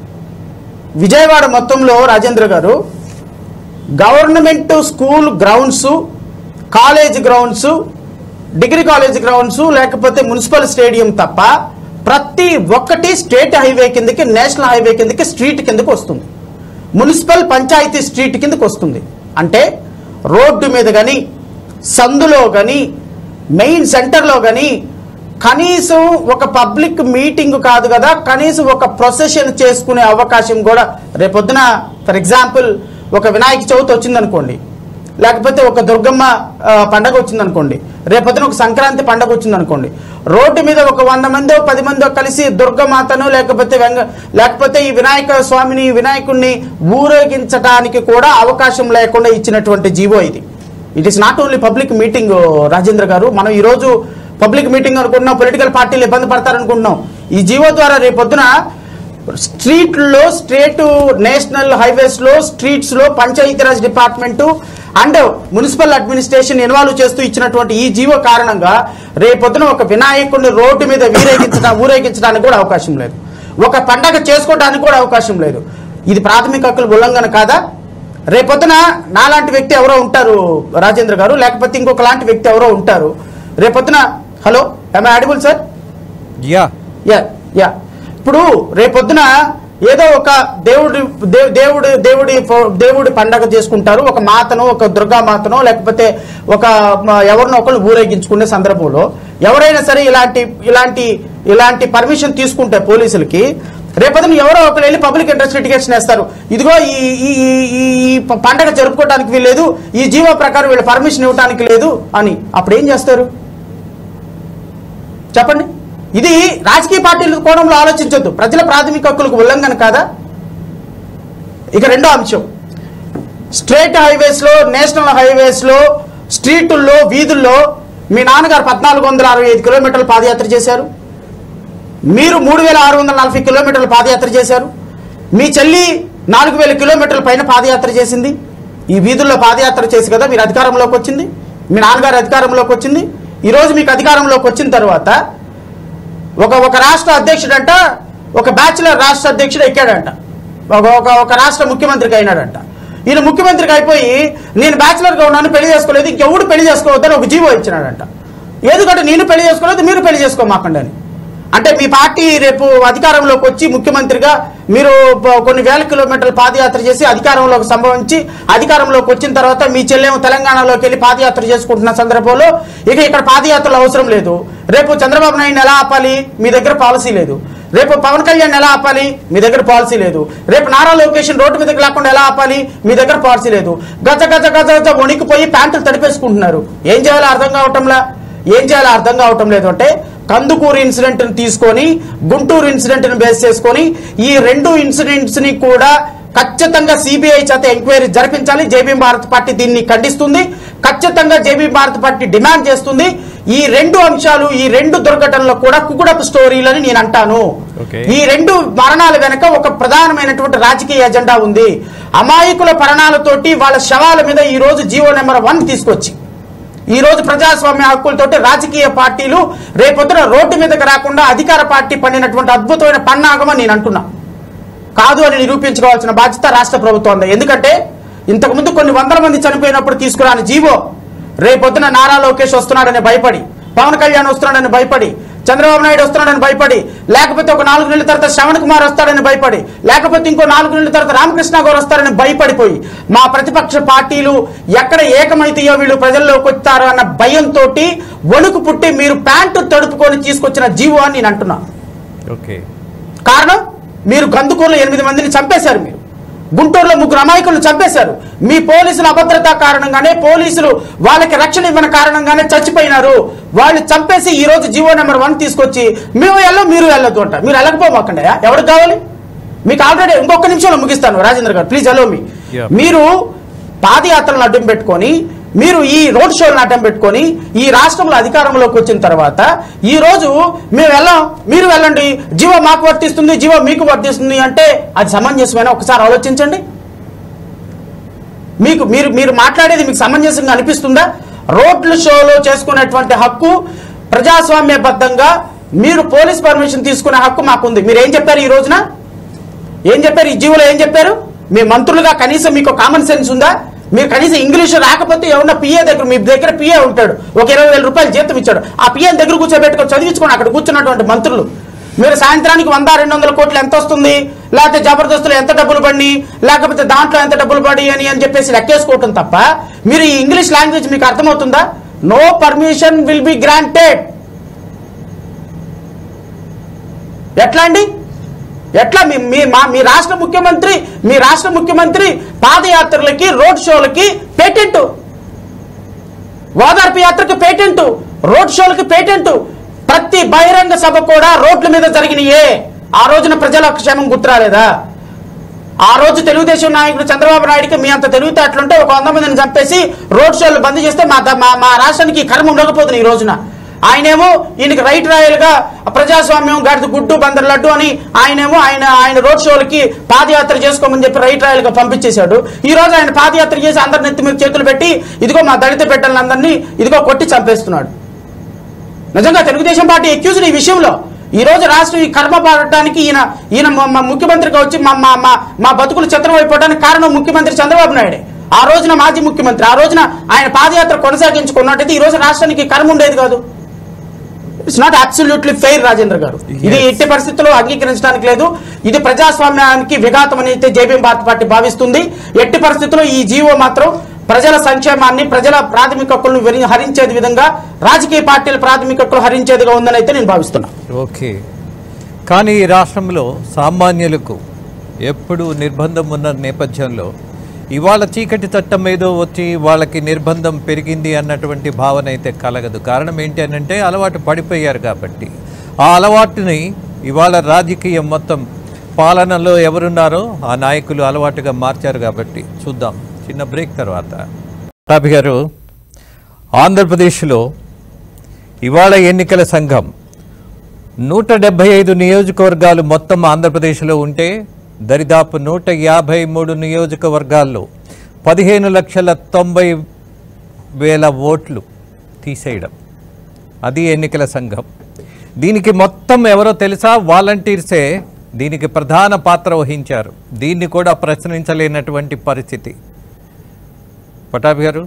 విజయవాడ మొత్తంలో రాజేంద్ర గారు government school grounds college grounds degree college grounds లేకపోతే మున్సిపల్ స్టేడియం తప్ప ప్రతి ఒక్కటి స్టేట్ హైవే కిందకి నేషనల్ హైవే కిందకి స్ట్రీట్ కిందకి వస్తుంది మున్సిపల్ పంచాయతీ స్ట్రీట్ కిందకి వస్తుంది అంటే రోడ్డు మీద కానీ సందులో కానీ మెయిన్ సెంటర్లో కానీ కనీసం ఒక పబ్లిక్ మీటింగ్ కాదు కదా కనీసం ఒక ప్రొసెషన్ చేసుకునే అవకాశం కూడా రేపొద్దున ఫర్ ఎగ్జాంపుల్ ఒక వినాయక చవితి వచ్చిందనుకోండి లేకపోతే ఒక దుర్గమ్మ ఆ, పండగ వచ్చిందనుకోండి రేపొద్దున ఒక సంక్రాంతి పండగ వచ్చిందనుకోండి రోడ్డు మీద ఒక వంద మందో పది మందో కలిసి దుర్గమాతను లేకపోతే వెంగ లేకపోతే ఈ వినాయక స్వామిని ఈ వినాయకుడిని ఊరేగించడానికి కూడా అవకాశం లేకుండా ఇచ్చినటువంటి జీవో ఇది it is not only public meeting Rajendra గారు మనం ఈరోజు పబ్లిక్ మీటింగ్ అనుకుంటున్నాం పొలిటికల్ పార్టీలు ఇబ్బంది పడతారనుకుంటున్నాం ఈ జీవో ద్వారా రేపొద్దున స్ట్రీట్లో స్టేట్ నేషనల్ హైవేస్లో స్ట్రీట్స్లో Panchayati Raj department and municipal administration involve చేస్తూ ఇచ్చినటువంటి ఈ జీవో కారణంగా రేపొద్దున ఒక వినాయకుడిని రోడ్డు మీద వీరేగించడం ఊరేగించడానికి కూడా అవకాశం లేదు ఒక పండగ చేసుకోవడానికి కూడా అవకాశం లేదు ఇది ప్రాథమిక హక్కుల ఉల్లంఘన కాదా రేపొద్దున నాలాంటి వ్యక్తి ఎవరో ఉంటారు రాజేంద్ర గారు లేకపోతే ఇంకొక లాంటి వ్యక్తి ఎవరో ఉంటారు రేపొద్దున hello I audible sir yeah yeah yeah ఇప్పుడు రేపొద్దున ఏదో ఒక దేవుడి దే- దేవుడి దేవుడి ఫో- దేవుడి పండగ చేసుకుంటారు ఒక మాతను ఒక దుర్గా మాతనో లేకపోతే ఒక మ, ఎవరినో ఒకరు ఊరేగించుకునే సందర్భంలో ఎవరైనా సరే ఇలాంటి ఇలాంటి ఇలాంటి పర్మిషన్ తీసుకుంటే పోలీసులకి రేపొద్దున ఎవరో ఒకరు వెళ్ళి పబ్లిక్ ఇంట్రెస్ట్ లిటిగేషన్ వేస్తారు ఇదిగో ఈ ఈ ఈ- ఈ ఈ ప- పండగ జరుపుకోవడానికి వీల్లేదు ఈ జీవో ప్రకారం వీళ్ళు పర్మిషన్ ఇవ్వడానికి లేదు అని అప్పుడు ఏం చేస్తారు చెప్పండి ఇది రాజకీయ పార్టీల కోణంలో ఆలోచించొద్దు ప్రజల ప్రాథమిక హక్కులకు ఉల్లంఘన కాదా ఇక రెండో అంశం స్టేట్ హైవేస్లో నేషనల్ హైవేస్లో స్ట్రీటుల్లో వీధుల్లో మీ నాన్నగారు పద్నాలుగు వందల అరవై ఐదు కిలోమీటర్లు పాదయాత్ర చేశారు మీరు మూడు వేల ఆరు వందల నలభై కిలోమీటర్లు పాదయాత్ర చేశారు మీ చెల్లి నాలుగు వేల కిలోమీటర్ల పైన పాదయాత్ర చేసింది ఈ వీధుల్లో పాదయాత్ర చేసి కదా మీరు అధికారంలోకి వచ్చింది మీ నాన్నగారు అధికారంలోకి వచ్చింది ఈరోజు మీకు అధికారంలోకి వచ్చిన తర్వాత ఒక ఒక రాష్ట్ర అధ్యక్షుడంట ఒక బ్యాచులర్ రాష్ట్ర అధ్యక్షుడు ఎక్కాడంట ఒక ఒక ఒక రాష్ట్ర ముఖ్యమంత్రికి అయినాడంట ఈయన ముఖ్యమంత్రికి అయిపోయి నేను బ్యాచులర్గా ఉన్నాను పెళ్లి చేసుకోలేదు ఇంకెవడు పెళ్లి చేసుకోవద్దని ఒక జీవో ఇచ్చినాడంట ఎందుకంటే నేను పెళ్లి చేసుకోలేదు మీరు పెళ్లి చేసుకోమాకండి అని అంటే మీ పార్టీ రేపు అధికారంలోకి వచ్చి ముఖ్యమంత్రిగా మీరు ప- కొన్ని వేల కిలోమీటర్లు పాదయాత్ర చేసి అధికారంలోకి సంభవించి అధికారంలోకి వచ్చిన తర్వాత మీ చెల్లెము తెలంగాణలోకి వెళ్ళి పాదయాత్ర చేసుకుంటున్న సందర్భంలో ఇక ఇక్కడ పాదయాత్రలు అవసరం లేదు రేపు చంద్రబాబు నాయుడు ఎలా ఆపాలి మీ దగ్గర పాలసీ లేదు రేపు పవన్ కళ్యాణ్ ఎలా ఆపాలి మీ దగ్గర పాలసీ లేదు రేపు నారా లోకేష్ రోడ్డు మీదకి లేకుండా ఎలా ఆపాలి మీ దగ్గర పాలసీ లేదు గజ గజ గజ గజ వణికిపోయి ప్యాంటులు తడిపేసుకుంటున్నారు ఏం చేయాలో అర్థం కావటంలా ఏం చేయాలో అర్థం కావటం లేదు అంటే కందుకూరు ఇన్సిడెంట్ ని తీసుకొని గుంటూరు ఇన్సిడెంట్ ని బేస్ చేసుకొని ఈ రెండు ఇన్సిడెంట్స్ ని కూడా ఖచ్చితంగా సిబిఐ చేత ఎంక్వైరీ జరిపించాలి జేబీ భారత్ పార్టీ దీన్ని ఖండిస్తుంది ఖచ్చితంగా జేబీ భారత్ పార్టీ డిమాండ్ చేస్తుంది ఈ రెండు అంశాలు ఈ రెండు దుర్ఘటనలు కూడా కుకుడపు స్టోరీలని నేను అంటాను Okay. ఈ రెండు మరణాల వెనక ఒక ప్రధానమైనటువంటి రాజకీయ ఎజెండా ఉంది అమాయకుల పరణాలతోటి వాళ్ళ శవాల మీద ఈ రోజు జీవో నెంబర్ వన్ తీసుకొచ్చి ఈ రోజు ప్రజాస్వామ్య హక్కులతోటి రాజకీయ పార్టీలు రేపొద్దున రోడ్డు మీదకి రాకుండా అధికార పార్టీ పండినటువంటి అద్భుతమైన పన్నాగమని నేను అంటున్నా కాదు అని నిరూపించుకోవాల్సిన బాధ్యత రాష్ట్ర ప్రభుత్వం ఎందుకంటే ఇంతకుముందు కొన్ని వందల మంది చనిపోయినప్పుడు తీసుకురాని జీవో రేపొద్దున నారా లోకేష్ వస్తున్నాడని భయపడి పవన్ కళ్యాణ్ వస్తున్నాడని భయపడి చంద్రబాబు నాయుడు వస్తున్నాడని భయపడి లేకపోతే ఒక నాలుగు నెలల తర్వాత శ్రవణ్ కుమార్ వస్తాడని భయపడి లేకపోతే ఇంకో నాలుగు నెలల తర్వాత రామకృష్ణ గారు వస్తారని భయపడిపోయి మా ప్రతిపక్ష పార్టీలు ఎక్కడ ఏకమైతేయో వీళ్ళు ప్రజల్లోకి వస్తారు అన్న భయంతో వణుకు పుట్టి మీరు ప్యాంటు తడుపుకొని తీసుకొచ్చిన జీవో అని నేను అంటున్నా ఓకే కారణం మీరు గందుకూరులో ఎనిమిది మందిని చంపేశారు మీరు గుంటూరులో ముగ్గురు అమాయకులను చంపేశారు మీ పోలీసుల అభద్రత కారణంగానే పోలీసులు వాళ్ళకి రక్షణ ఇవ్వని కారణంగానే చచ్చిపోయినారు వాళ్ళు చంపేసి ఈ రోజు జీవో నెంబర్ వన్ తీసుకొచ్చి మేము వెళ్ళం మీరు వెళ్ళొద్దు అంట మీరు వెళ్ళకపోమాకండి ఎవరికి కావాలి మీకు ఆల్రెడీ ఇంకొక నిమిషంలో ముగిస్తాను రాజేంద్ర గారు ప్లీజ్ అలో మీ Yeah. మీరు పాదయాత్రలను అడ్డం పెట్టుకొని మీరు ఈ రోడ్ షోలను అడ్డం పెట్టుకొని ఈ రాష్ట్రంలో అధికారంలోకి వచ్చిన తర్వాత ఈ రోజు మేము వెళ్ళాం మీరు వెళ్ళండి జీవో మాకు వర్తిస్తుంది జీవో మీకు వర్తిస్తుంది అంటే అది సమంజసమైన ఒకసారి ఆలోచించండి మీకు మీరు మీరు మాట్లాడేది మీకు సమంజసంగా అనిపిస్తుందా రోడ్ల షోలో చేసుకునేటువంటి హక్కు ప్రజాస్వామ్యబద్ధంగా మీరు పోలీస్ పర్మిషన్ తీసుకునే హక్కు మాకుంది మీరు ఏం చెప్పారు ఈ రోజున ఏం చెప్పారు ఈ జీవోలో ఏం చెప్పారు మీ మంత్రులుగా కనీసం మీకు కామన్ సెన్స్ ఉందా మీరు కనీసం ఇంగ్లీష్ రాకపోతే ఎవరన్నా పిఏ దగ్గర మీ దగ్గర పిఏ ఉంటాడు ఒక ఇరవై వేల రూపాయలు జీతం ఇచ్చాడు ఆ పిఏ దగ్గర కూర్చోబెట్టుకొని చదివించుకోండి అక్కడ కూర్చున్నటువంటి మంత్రులు మీరు సాయంత్రానికి వంద రెండు వందల కోట్లు ఎంత వస్తుంది లేకపోతే జబర్దస్తులు ఎంత డబ్బులు పడి లేకపోతే దాంట్లో ఎంత డబ్బులు పడి అని అని చెప్పేసి లెక్కేసుకోవటం తప్ప మీరు ఈ ఇంగ్లీష్ లాంగ్వేజ్ మీకు అర్థమవుతుందా no permission will be granted ఎట్లా అండి ఎట్లా మీ మీ మా మీ రాష్ట్ర ముఖ్యమంత్రి మీ రాష్ట్ర ముఖ్యమంత్రి పాదయాత్రలకి రోడ్ షోలకి పేటెంట్ ఓదార్పు యాత్రకు పేటెంట్ రోడ్ షోలకి పేటెంట్ ప్రతి బహిరంగ సభ కూడా రోడ్ల మీద జరిగినాయే ఆ రోజున ప్రజల క్షేమం గుర్తురాలేదా ఆ రోజు తెలుగుదేశం నాయకుడు చంద్రబాబు నాయుడుకి మీ అంత తెలివితేటలుంటే ఒక వంద మందిని చంపేసి రోడ్ షోలు బంద్ చేస్తే మా ద- మా మా రాష్ట్రానికి ఈ కర్మ ఉండకపోతుంది ఈ రోజున ఆయనేమో ఈయనకి రైట్ రాయలుగా ప్రజాస్వామ్యం గాడిద గుడ్డు బందర్ లడ్డు అని ఆయనేమో ఆయన ఆయన రోడ్ షోలకి పాదయాత్ర చేసుకోమని చెప్పి రైట్ రాయలుగా పంపించేశాడు ఈ రోజు ఆయన పాదయాత్ర చేసి అందరి నెత్తి మీద చేతులు పెట్టి ఇదిగో మా దళిత బిడ్డలందరినీ ఇదిగో కొట్టి చంపేస్తున్నాడు నిజంగా తెలుగుదేశం పార్టీ ఎక్యూజ్డ్ ఈ విషయంలో ఈ రోజు రాష్ట్రం ఈ కర్మ పడటానికి ఈయన ఈయన మా- మా ముఖ్యమంత్రిగా వచ్చి మా మా మా మా బతుకులు చిత్రం అయిపోవడానికి కారణం ముఖ్యమంత్రి చంద్రబాబు నాయుడే ఆ రోజున మాజీ ముఖ్యమంత్రి ఆ రోజున ఆయన పాదయాత్ర కొనసాగించుకున్నట్టయితే ఈ రోజు రాష్ట్రానికి కర్మ ఉండేది కాదు it's not absolutely fair Rajendra గారు ఇది Yes. ఎట్టి పరిస్థితుల్లో అంగీకరించడానికి లేదు ఇది ప్రజాస్వామ్యానికి విఘాతం అని అయితే జేబీఎం భారత పార్టీ భావిస్తుంది ఎట్టి పరిస్థితుల్లో ఈ జీవో మాత్రం ప్రజల సంక్షేమాన్ని ప్రజల ప్రాథమిక హక్కులను విరి- హరించేది విధంగా రాజకీయ పార్టీల ప్రాథమిక హక్కులు హరించేదిగా ఉందని అయితే నేను భావిస్తున్నా ఓకే కానీ ఈ రాష్ట్రంలో సామాన్యులకు ఎప్పుడు నిర్బంధం ఉన్న నేపథ్యంలో ఇవాళ చీకటి చట్టం ఏదో వచ్చి వాళ్ళకి నిర్బంధం పెరిగింది అన్నటువంటి భావన అయితే కలగదు కారణం ఏంటి అని అంటే అలవాటు పడిపోయారు కాబట్టి ఆ అలవాటుని ఇవాళ రాజకీయం మొత్తం పాలనలో ఎవరున్నారో ఆ నాయకులు అలవాటుగా మార్చారు కాబట్టి చూద్దాం చిన్న బ్రేక్ తర్వాత రాబి గారు ఆంధ్రప్రదేశ్లో ఇవాళ ఎన్నికల సంఘం నూట డెబ్బై ఐదు నియోజకవర్గాలు మొత్తం ఆంధ్రప్రదేశ్లో ఉంటే దరిదాపు నూట యాభై మూడు నియోజకవర్గాల్లో పదిహేను లక్షల తొంభై వేల ఓట్లు తీసేయడం అది ఎన్నికల సంఘం దీనికి మొత్తం ఎవరో తెలుసా వాలంటీర్సే దీనికి ప్రధాన పాత్ర వహించారు దీన్ని కూడా ప్రశ్నించలేనటువంటి పరిస్థితి పటాభి గారు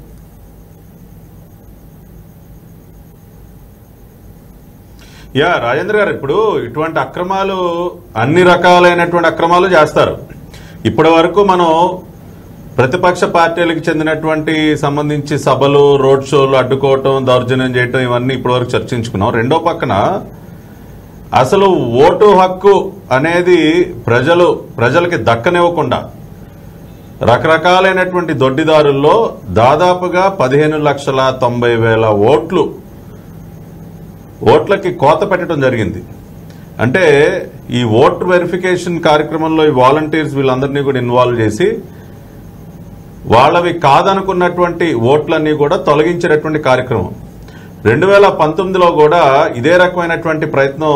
యా రాజేంద్ర గారు ఇప్పుడు ఇటువంటి అక్రమాలు అన్ని రకాలైనటువంటి అక్రమాలు చేస్తారు ఇప్పటి వరకు మనం ప్రతిపక్ష పార్టీలకు చెందినటువంటి సంబంధించి సభలు రోడ్ షోలు అడ్డుకోవటం దౌర్జన్యం చేయటం ఇవన్నీ ఇప్పటి వరకు చర్చించుకున్నాం రెండో పక్కన అసలు ఓటు హక్కు అనేది ప్రజలు ప్రజలకి దక్కనివ్వకుండా రకరకాలైనటువంటి దొడ్డిదారుల్లో దాదాపుగా పదిహేను లక్షల తొంభై వేల ఓట్లు ఓట్లకి కోత పెట్టడం జరిగింది అంటే ఈ ఓట్ వెరిఫికేషన్ కార్యక్రమంలో ఈ వాలంటీర్స్ వీళ్ళందరినీ కూడా ఇన్వాల్వ్ చేసి వాళ్ళవి కాదనుకున్నటువంటి ఓట్లన్నీ కూడా తొలగించేటటువంటి కార్యక్రమం రెండు వేల పంతొమ్మిదిలో కూడా ఇదే రకమైనటువంటి ప్రయత్నం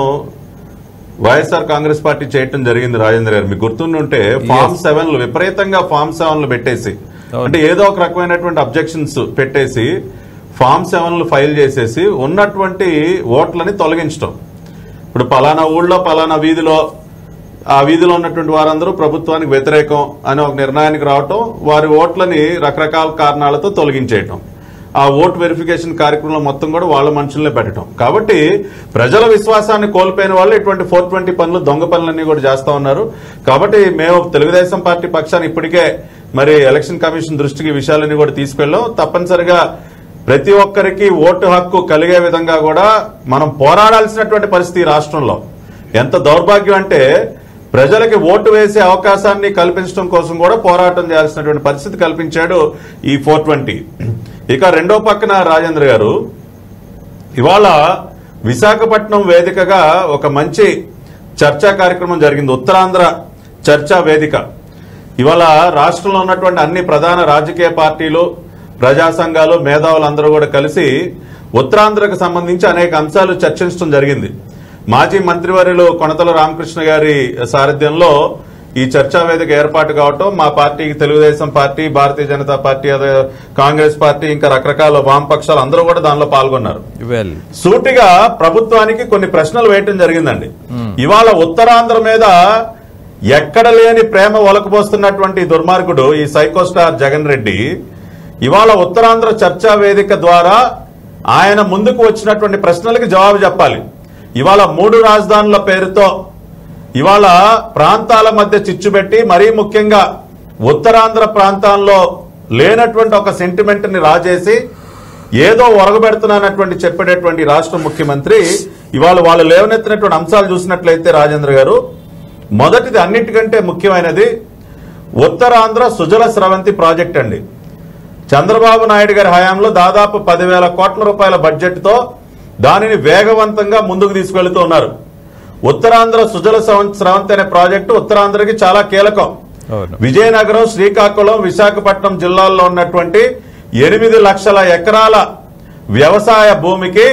వైఎస్ఆర్ కాంగ్రెస్ పార్టీ చేయటం జరిగింది రాజేంద్ర గారు మీకు గుర్తుండుంటే ఫామ్ సెవెన్లు విపరీతంగా ఫామ్ సెవెన్లు పెట్టేసి అవును. అంటే ఏదో ఒక రకమైనటువంటి అబ్జెక్షన్స్ పెట్టేసి ఫామ్ సెవెన్లు ఫైల్ చేసేసి ఉన్నటువంటి ఓట్లని తొలగించడం ఇప్పుడు పలానా ఊళ్ళో పలానా వీధిలో ఆ వీధిలో ఉన్నటువంటి వారందరూ ప్రభుత్వానికి వ్యతిరేకం అనే ఒక నిర్ణయానికి రావటం వారి ఓట్లని రకరకాల కారణాలతో తొలగించేయటం ఆ ఓట్ వెరిఫికేషన్ కార్యక్రమంలో మొత్తం కూడా వాళ్ళ మనుషులనే పెట్టడం కాబట్టి ప్రజల విశ్వాసాన్ని కోల్పోయిన వాళ్ళు ఇటువంటి ఫోర్ ట్వంటీ పనులు దొంగ పనులన్నీ కూడా చేస్తా ఉన్నారు కాబట్టి మేము తెలుగుదేశం పార్టీ పక్షాన్ని ఇప్పటికే మరి ఎలక్షన్ కమిషన్ దృష్టికి ఈ విషయాలన్నీ కూడా తీసుకెళ్ళాం తప్పనిసరిగా ప్రతి ఒక్కరికి ఓటు హక్కు కలిగే విధంగా కూడా మనం పోరాడాల్సినటువంటి పరిస్థితి ఈ రాష్ట్రంలో ఎంత దౌర్భాగ్యం అంటే ప్రజలకి ఓటు వేసే అవకాశాన్ని కల్పించడం కోసం కూడా పోరాటం చేయాల్సినటువంటి పరిస్థితి కల్పించాడు ఈ ఫోర్ ట్వంటీ ఇక రెండో పక్కన రాజేంద్ర గారు ఇవాళ విశాఖపట్నం వేదికగా ఒక మంచి చర్చా కార్యక్రమం జరిగింది ఉత్తరాంధ్ర చర్చా వేదిక ఇవాళ రాష్ట్రంలో ఉన్నటువంటి అన్ని ప్రధాన రాజకీయ పార్టీలు ప్రజా సంఘాలు మేధావులందరూ కూడా కలిసి ఉత్తరాంధ్రకు సంబంధించి అనేక అంశాలు చర్చించడం జరిగింది మాజీ మంత్రివర్యులు కొనతల రామకృష్ణ గారి సారథ్యంలో ఈ చర్చా వేదిక ఏర్పాటు కావటం మా పార్టీకి తెలుగుదేశం పార్టీ భారతీయ జనతా పార్టీ అదే కాంగ్రెస్ పార్టీ ఇంకా రకరకాల వామపక్షాలు అందరూ కూడా దానిలో పాల్గొన్నారు వెల్ సూటిగా ప్రభుత్వానికి కొన్ని ప్రశ్నలు వేయటం జరిగిందండి ఇవాళ ఉత్తరాంధ్ర మీద ఎక్కడ లేని ప్రేమ ఒలకపోస్తున్నటువంటి దుర్మార్గుడు ఈ సైకో స్టార్ జగన్ రెడ్డి ఇవాళ ఉత్తరాంధ్ర చర్చా వేదిక ద్వారా ఆయన ముందుకు వచ్చినటువంటి ప్రశ్నలకి జవాబు చెప్పాలి ఇవాళ మూడు రాజధానుల పేరుతో ఇవాళ ప్రాంతాల మధ్య చిచ్చు పెట్టి మరీ ముఖ్యంగా ఉత్తరాంధ్ర ప్రాంతాల్లో లేనటువంటి ఒక సెంటిమెంట్ ని రాజేసి ఏదో ఒరగబెడుతున్నానటువంటి చెప్పేటటువంటి రాష్ట్ర ముఖ్యమంత్రి ఇవాళ వాళ్ళు లేవనెత్తినటువంటి అంశాలు చూసినట్లయితే రాజేంద్ర గారు మొదటిది అన్నిటికంటే ముఖ్యమైనది ఉత్తరాంధ్ర సుజల స్రవంతి ప్రాజెక్ట్ అండి చంద్రబాబు నాయుడు గారి హయాంలో దాదాపు పదివేల కోట్ల రూపాయల బడ్జెట్తో దానిని వేగవంతంగా ముందుకు తీసుకెళ్తూ ఉన్నారు ఉత్తరాంధ్ర సుజల స్రవం- స్రవంతి అనే ప్రాజెక్టు ఉత్తరాంధ్రకి చాలా కీలకం అవును విజయనగరం శ్రీకాకుళం విశాఖపట్నం జిల్లాల్లో ఉన్నటువంటి ఎనిమిది లక్షల ఎకరాల వ్యవసాయ భూమికి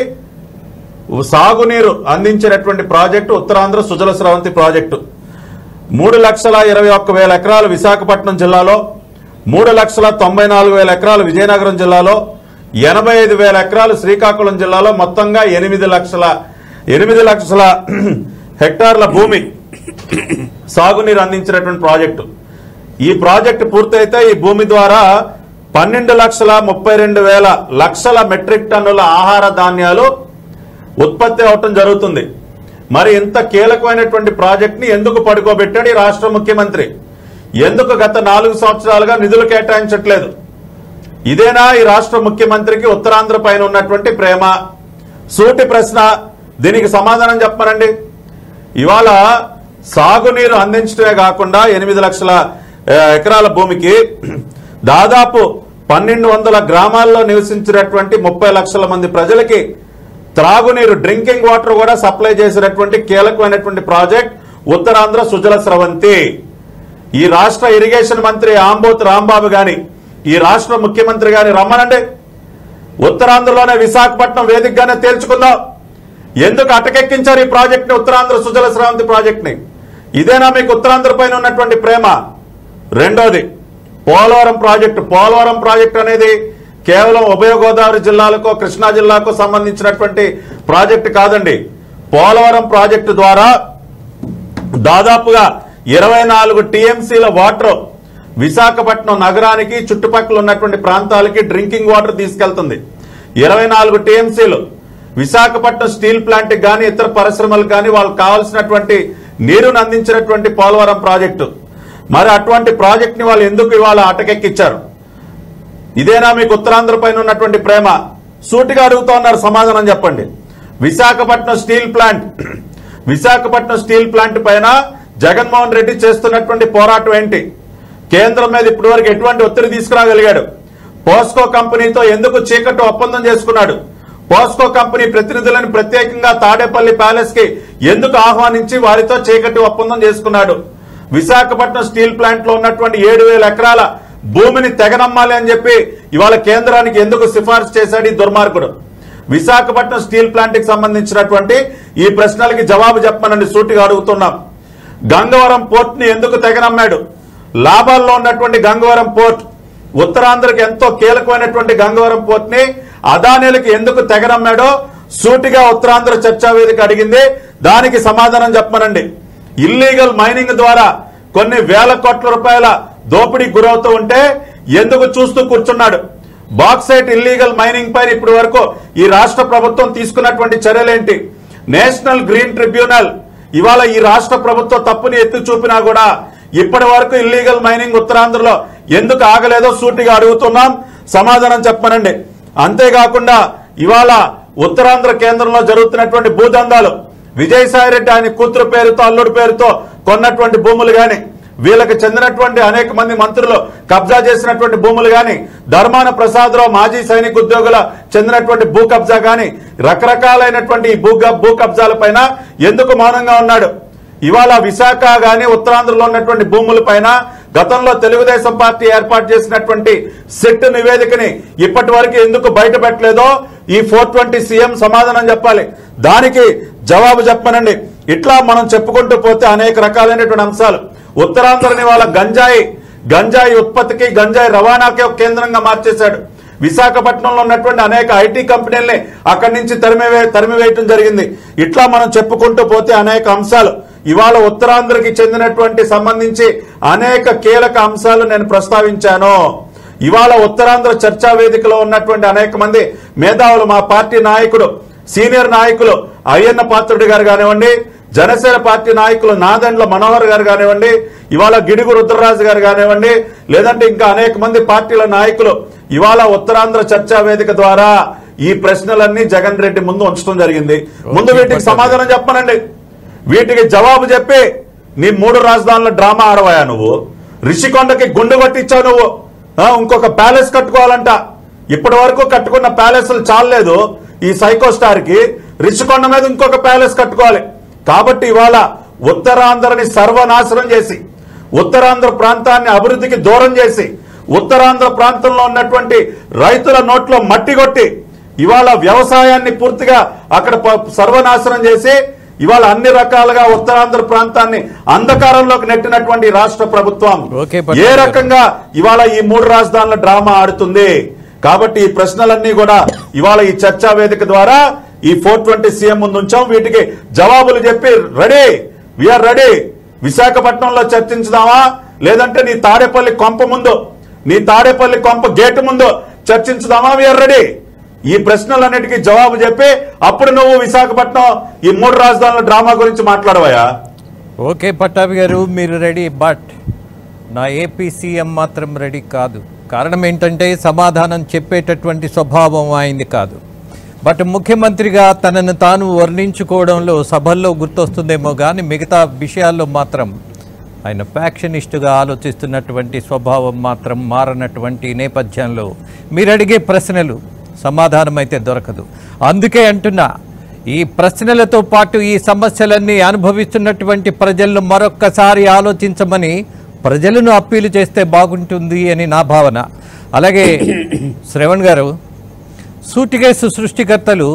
సాగునీరు అందించినటువంటి ప్రాజెక్టు ఉత్తరాంధ్ర సుజల స్రవంతి ప్రాజెక్టు మూడు లక్షల ఇరవై ఒక్క వేల ఎకరాలు విశాఖపట్నం జిల్లాలో మూడు లక్షల తొంభై నాలుగు వేల ఎకరాలు విజయనగరం జిల్లాలో ఎనభై ఐదు వేల ఎకరాలు శ్రీకాకుళం జిల్లాలో మొత్తంగా ఎనిమిది లక్షల ఎనిమిది లక్షల హెక్టార్ల భూమి సాగునీరు అందించినటువంటి ప్రాజెక్టు ఈ ప్రాజెక్టు పూర్తయితే ఈ భూమి ద్వారా పన్నెండు లక్షల ముప్పై రెండు వేల లక్షల మెట్రిక్ టన్నుల ఆహార ధాన్యాలు ఉత్పత్తి అవటం జరుగుతుంది మరి ఇంత కీలకమైనటువంటి ప్రాజెక్ట్ ని ఎందుకు పడుకోబెట్టాడు ఈ రాష్ట్ర ముఖ్యమంత్రి ఎందుకు గత నాలుగు సంవత్సరాలుగా నిధులు కేటాయించట్లేదు ఇదేనా ఈ రాష్ట్ర ముఖ్యమంత్రికి ఉత్తరాంధ్ర పైన ఉన్నటువంటి ప్రేమ సూటి ప్రశ్న దీనికి సమాధానం చెప్పమనండి ఇవాళ సాగునీరు అందించడమే కాకుండా ఎనిమిది లక్షల ఆ, ఎకరాల భూమికి దాదాపు పన్నెండు వందల గ్రామాల్లో నివసించినటువంటి ముప్పై లక్షల మంది ప్రజలకి త్రాగునీరు డ్రింకింగ్ వాటర్ కూడా సప్లై చేసినటువంటి కీలకమైనటువంటి ప్రాజెక్ట్ ఉత్తరాంధ్ర సుజల స్రవంతి ఈ రాష్ట్ర ఇరిగేషన్ మంత్రి ఆంబోత్ రాంబాబు గాని ఈ రాష్ట్ర ముఖ్యమంత్రి గాని రమ్మనండి ఉత్తరాంధ్రలోనే విశాఖపట్నం వేదికగానే తేల్చుకుందాం ఎందుకు అటకెక్కించారు ఈ ప్రాజెక్ట్ ని ఉత్తరాంధ్ర సుజల స్రవంతి ప్రాజెక్ట్ ని ఇదేనా మీకు ఉత్తరాంధ్ర పైన ఉన్నటువంటి ప్రేమ రెండోది పోలవరం ప్రాజెక్టు పోలవరం ప్రాజెక్టు అనేది కేవలం ఉభయ గోదావరి జిల్లాలకు కృష్ణా జిల్లాకు సంబంధించినటువంటి ప్రాజెక్టు కాదండి పోలవరం ప్రాజెక్టు ద్వారా దాదాపుగా ఇరవై నాలుగు టీఎంసీల వాటర్ విశాఖపట్నం నగరానికి చుట్టుపక్కల ఉన్నటువంటి ప్రాంతాలకి డ్రింకింగ్ వాటర్ తీసుకెళ్తుంది ఇరవై నాలుగు టీఎంసీలు విశాఖపట్నం స్టీల్ ప్లాంట్ కానీ ఇతర పరిశ్రమలకు కానీ వాళ్ళకి కావాల్సినటువంటి నీరును అందించినటువంటి పోలవరం ప్రాజెక్టు మరి అటువంటి ప్రాజెక్ట్ ని వాళ్ళు ఎందుకు ఇవాళ అటకెక్కిచ్చారు ఇదేనా మీకు ఉత్తరాంధ్ర పైన ఉన్నటువంటి ప్రేమ సూటిగా అడుగుతా ఉన్నారు సమాధానం చెప్పండి Visakhapatnam steel plant Visakhapatnam steel plant పైన జగన్మోహన్ రెడ్డి చేస్తున్నటువంటి పోరాటం ఏంటి కేంద్రం మీద ఇప్పటివరకు ఎటువంటి ఒత్తిడి తీసుకురాగలిగాడు పోస్కో కంపెనీతో ఎందుకు చీకట్టు ఒప్పందం చేసుకున్నాడు పోస్కో కంపెనీ ప్రతినిధులను ప్రత్యేకంగా తాడేపల్లి ప్యాలెస్ కి ఎందుకు ఆహ్వానించి వారితో చీకటి ఒప్పందం చేసుకున్నాడు విశాఖపట్నం స్టీల్ ప్లాంట్ లో ఉన్నటువంటి ఏడు వేల ఎకరాల భూమిని తెగనమ్మాలి అని చెప్పి ఇవాళ కేంద్రానికి ఎందుకు సిఫార్సు చేశాడు ఈ దుర్మార్గుడు విశాఖపట్నం స్టీల్ ప్లాంట్ కి సంబంధించినటువంటి ఈ ప్రశ్నలకి జవాబు చెప్పమనండి సూటిగా అడుగుతున్నాం గంగవరం పోర్ట్ ని ఎందుకు తెగనమ్మాడు లాభాల్లో ఉన్నటువంటి గంగవరం పోర్ట్ ఉత్తరాంధ్రకి ఎంతో కీలకమైనటువంటి గంగవరం పోర్ట్ ని అదానీలకు ఎందుకు తెగనమ్మాడో సూటిగా ఉత్తరాంధ్ర చర్చా వేదిక అడిగింది దానికి సమాధానం చెప్పమనండి ఇల్లీగల్ మైనింగ్ ద్వారా కొన్ని వేల కోట్ల రూపాయల దోపిడీ గురవుతూ ఉంటే ఎందుకు చూస్తూ కూర్చున్నాడు బాక్సైట్ ఇల్లీగల్ మైనింగ్ పైన ఇప్పటి వరకు ఈ రాష్ట్ర ప్రభుత్వం తీసుకున్నటువంటి చర్యలేంటి నేషనల్ గ్రీన్ ట్రిబ్యునల్ ఇవాళ ఈ రాష్ట్ర ప్రభుత్వం తప్పుని ఎత్తి చూపినా కూడా ఇప్పటి వరకు ఇల్లీగల్ మైనింగ్ ఉత్తరాంధ్రలో ఎందుకు ఆగలేదో సూటిగా అడుగుతున్నాం సమాధానం చెప్పమనండి అంతేకాకుండా ఇవాళ ఉత్తరాంధ్ర కేంద్రంలో జరుగుతున్నటువంటి భూదందాలు విజయసాయి రెడ్డి ఆయన కూతురు పేరుతో అల్లుడు పేరుతో కొన్నటువంటి భూములు గాని వీళ్ళకి చెందినటువంటి అనేక మంది మంత్రులు కబ్జా చేసినటువంటి భూములు గాని ధర్మాన ప్రసాదరావు మాజీ సైనిక ఉద్యోగుల చెందినటువంటి భూ కబ్జా గాని రకరకాలైనటువంటి ఈ భూ భూ కబ్జాల పైన ఎందుకు మౌనంగా ఉన్నాడు ఇవాళ విశాఖ గాని ఉత్తరాంధ్రలో ఉన్నటువంటి భూముల పైన గతంలో తెలుగుదేశం పార్టీ ఏర్పాటు చేసినటువంటి సెట్ నివేదికని ఇప్పటి వరకు ఎందుకు బయట పెట్టలేదో ఈ ఫోర్ ట్వంటీ సీఎం సమాధానం చెప్పాలి దానికి జవాబు చెప్పనండి ఇట్లా మనం చెప్పుకుంటూ పోతే అనేక రకాలైనటువంటి అంశాలు ఉత్తరాంధ్రని వాళ్ళ గంజాయి గంజాయి ఉత్పత్తికి గంజాయి రవాణాకి ఒక కేంద్రంగా మార్చేశాడు విశాఖపట్నంలో ఉన్నటువంటి అనేక ఐటీ కంపెనీల్ని అక్కడి నుంచి తరిమివే తరిమివేయటం జరిగింది ఇట్లా మనం చెప్పుకుంటూ పోతే అనేక అంశాలు ఇవాళ ఉత్తరాంధ్రకి చెందినటువంటి సంబంధించి అనేక కీలక అంశాలు నేను ప్రస్తావించాను ఇవాళ ఉత్తరాంధ్ర చర్చా వేదికలో ఉన్నటువంటి అనేక మంది మేధావులు మా పార్టీ నాయకుడు సీనియర్ నాయకులు అయ్యన్న పాత్రుడి గారు కానివ్వండి జనసేన పార్టీ నాయకులు నాదెండ్ల మనోహర్ గారు కానివ్వండి ఇవాళ గిడుగు రుద్రరాజు గారు కానివ్వండి లేదంటే ఇంకా అనేక మంది పార్టీల నాయకులు ఇవాళ ఉత్తరాంధ్ర చర్చా వేదిక ద్వారా ఈ ప్రశ్నలన్నీ జగన్ రెడ్డి ముందు ఉంచడం జరిగింది ముందు వీటికి సమాధానం చెప్పనండి వీటికి జవాబు చెప్పి నీ మూడు రాజధానుల డ్రామా ఆడవాయా నువ్వు రిషికొండకి గుండు కొట్టించావు నువ్వు ఆ, ఇంకొక ప్యాలెస్ కట్టుకోవాలంట ఇప్పటి వరకు కట్టుకున్న ప్యాలెస్లు చాలలేదు ఈ సైకో స్టార్ కి రిషికొండ మీద ఇంకొక ప్యాలెస్ కట్టుకోవాలి కాబట్టి ఇవాళ ఉత్తరాంధ్రని సర్వనాశనం చేసి ఉత్తరాంధ్ర ప్రాంతాన్ని అభివృద్ధికి దూరం చేసి ఉత్తరాంధ్ర ప్రాంతంలో ఉన్నటువంటి రైతుల నోట్లో మట్టి కొట్టి ఇవాళ వ్యవసాయాన్ని పూర్తిగా అక్కడ ప- సర్వనాశనం చేసి ఇవాళ అన్ని రకాలుగా ఉత్తరాంధ్ర ప్రాంతాన్ని అంధకారంలోకి నెట్టినటువంటి రాష్ట్ర ప్రభుత్వం ఓకే, పట్టు ఏ గారు. రకంగా ఇవాళ ఈ మూడు రాజధానుల డ్రామా ఆడుతుంది కాబట్టి ఈ ప్రశ్నలన్నీ కూడా ఇవాళ ఈ చర్చా వేదిక ద్వారా ఈ ఫోర్ ట్వంటీ సీఎం ముందు ఉంచాం వీటికి జవాబులు చెప్పి రెడీ విఆర్ రెడీ విశాఖపట్నంలో చర్చించుదామా లేదంటే నీ తాడేపల్లి కొంప ముందు నీ తాడేపల్లి కొంప గేటు ముందు చర్చించుదామా విఆర్ రెడీ ఈ ప్రశ్నలన్నిటికీ జవాబు చెప్పి అప్పుడు నువ్వు విశాఖపట్నం ఈ మూడు రాజధానుల డ్రామా గురించి మాట్లాడవయా ఓకే పట్టాభి గారు మీరు రెడీ బట్ నా ఏపీ సీఎం మాత్రం రెడీ కాదు కారణం ఏంటంటే సమాధానం చెప్పేటటువంటి స్వభావం ఆయనది కాదు బట్ ముఖ్యమంత్రిగా తనను తాను వర్ణించుకోవడంలో సభల్లో గుర్తొస్తుందేమో కానీ మిగతా విషయాల్లో మాత్రం ఆయన ఫ్యాక్షనిస్టుగా ఆలోచిస్తున్నటువంటి స్వభావం మాత్రం మారనటువంటి నేపథ్యంలో మీరు అడిగే ప్రశ్నలు సమాధానం అయితే దొరకదు అందుకే అంటున్నా ఈ ప్రశ్నలతో పాటు ఈ సమస్యలన్నీ అనుభవిస్తున్నటువంటి ప్రజలను మరొక్కసారి ఆలోచించమని ప్రజలను అప్పీలు చేస్తే బాగుంటుంది అని నా భావన అలాగే శ్రవణ్ గారు సూటికేసు సృష్టికర్తలు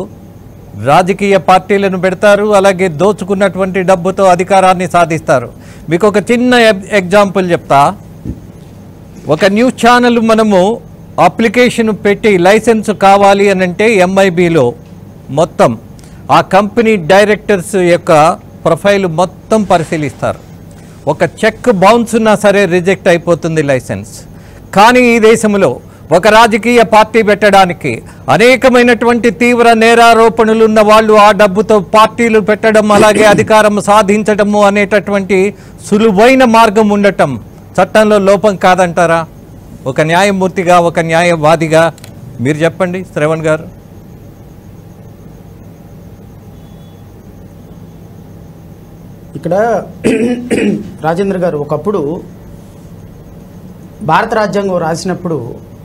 రాజకీయ పార్టీలను పెడతారు అలాగే దోచుకున్నటువంటి డబ్బుతో అధికారాన్ని సాధిస్తారు మీకు ఒక చిన్న ఎగ్- ఎగ్జాంపుల్ చెప్తా ఒక న్యూస్ ఛానల్ మనము అప్లికేషన్ పెట్టి లైసెన్స్ కావాలి అని అంటే ఎంఐబిలో మొత్తం ఆ కంపెనీ డైరెక్టర్స్ యొక్క ప్రొఫైల్ మొత్తం పరిశీలిస్తారు ఒక చెక్ బౌన్స్ ఉన్నా సరే రిజెక్ట్ అయిపోతుంది లైసెన్స్ కానీ ఈ దేశంలో ఒక రాజకీయ పార్టీ పెట్టడానికి అనేకమైనటువంటి తీవ్ర నేరారోపణలు ఉన్న వాళ్ళు ఆ డబ్బుతో పార్టీలు పెట్టడం అలాగే అధికారం సాధించడము అనేటటువంటి సులువైన మార్గం ఉండటం చట్టంలో లోపం కాదంటారా ఒక న్యాయమూర్తిగా ఒక న్యాయవాదిగా మీరు చెప్పండి శ్రవణ్ గారు ఇక్కడ రాజేంద్ర గారు ఒకప్పుడు భారత రాజ్యాంగం రాసినప్పుడు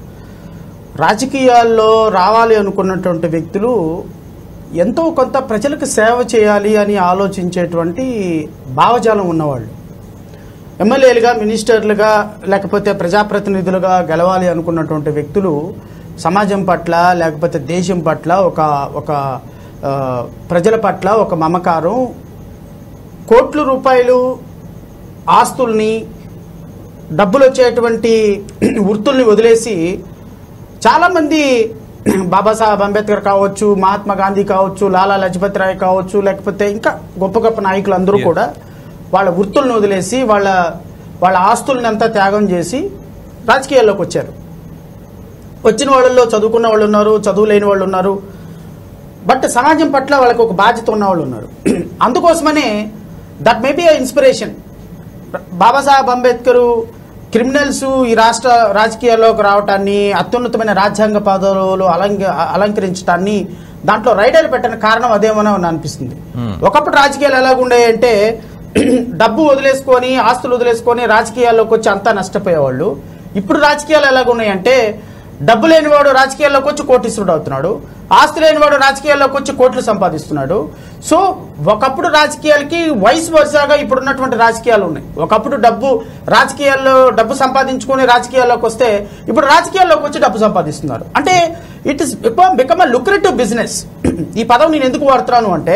రాజకీయాల్లో రావాలి అనుకున్నటువంటి వ్యక్తులు ఎంతో కొంత ప్రజలకు సేవ చేయాలి అని ఆలోచించేటువంటి భావజాలం ఉన్నవాళ్ళు ఎమ్మెల్యేలుగా మినిస్టర్లుగా లేకపోతే ప్రజాప్రతినిధులుగా గెలవాలి అనుకున్నటువంటి వ్యక్తులు సమాజం పట్ల లేకపోతే దేశం పట్ల ఒక ఒక ఆ, ప్రజల పట్ల ఒక మమకారం కోట్ల రూపాయలు ఆస్తుల్ని డబ్బులు వచ్చేటువంటి వృత్తుల్ని వదిలేసి చాలామంది బాబాసాహెబ్ అంబేద్కర్ కావచ్చు మహాత్మా గాంధీ కావచ్చు లాలా లజపతి రాయ్ కావచ్చు లేకపోతే ఇంకా గొప్ప గొప్ప నాయకులు అందరూ Yes. కూడా వాళ్ళ వృత్తులను వదిలేసి వాళ్ళ వాళ్ళ ఆస్తుల్ని అంతా త్యాగం చేసి రాజకీయాల్లోకి వచ్చారు వచ్చిన వాళ్ళల్లో చదువుకున్న వాళ్ళు ఉన్నారు చదువు లేని వాళ్ళు ఉన్నారు బట్ సమాజం పట్ల వాళ్ళకి ఒక బాధ్యత ఉన్న వాళ్ళు ఉన్నారు అందుకోసమనే that may be a inspiration Babasaheb Ambedkar criminals ఈ రాష్ట్ర రాజకీయాల్లోకి రావటాన్ని అత్యున్నతమైన రాజ్యాంగ పదవులు అలంక అలంకరించడాన్ని దాంట్లో రైడర్లు పెట్టిన కారణం అదేమో అని అనిపిస్తుంది ఒకప్పుడు రాజకీయాలు ఎలాగుండే అంటే డబ్బు వదిలేసుకొని ఆస్తులు వదిలేసుకొని రాజకీయాల్లోకి వచ్చి అంతా నష్టపోయేవాళ్ళు ఇప్పుడు రాజకీయాలు ఎలాగున్నాయంటే డబ్బు లేనివాడు రాజకీయాల్లోకి వచ్చి కోటీశ్వరుడు అవుతున్నాడు ఆస్తి లేనివాడు రాజకీయాల్లోకి వచ్చి కోట్లు సంపాదిస్తున్నాడు సో ఒకప్పుడు రాజకీయాలకి వయసు వరుసగా ఇప్పుడు ఉన్నటువంటి రాజకీయాలు ఉన్నాయి ఒకప్పుడు డబ్బు రాజకీయాల్లో డబ్బు సంపాదించుకొని రాజకీయాల్లోకి వస్తే ఇప్పుడు రాజకీయాల్లోకి వచ్చి డబ్బు సంపాదిస్తున్నారు అంటే it is become a lucrative business ఈ పదం నేను ఎందుకు వాడుతున్నాను అంటే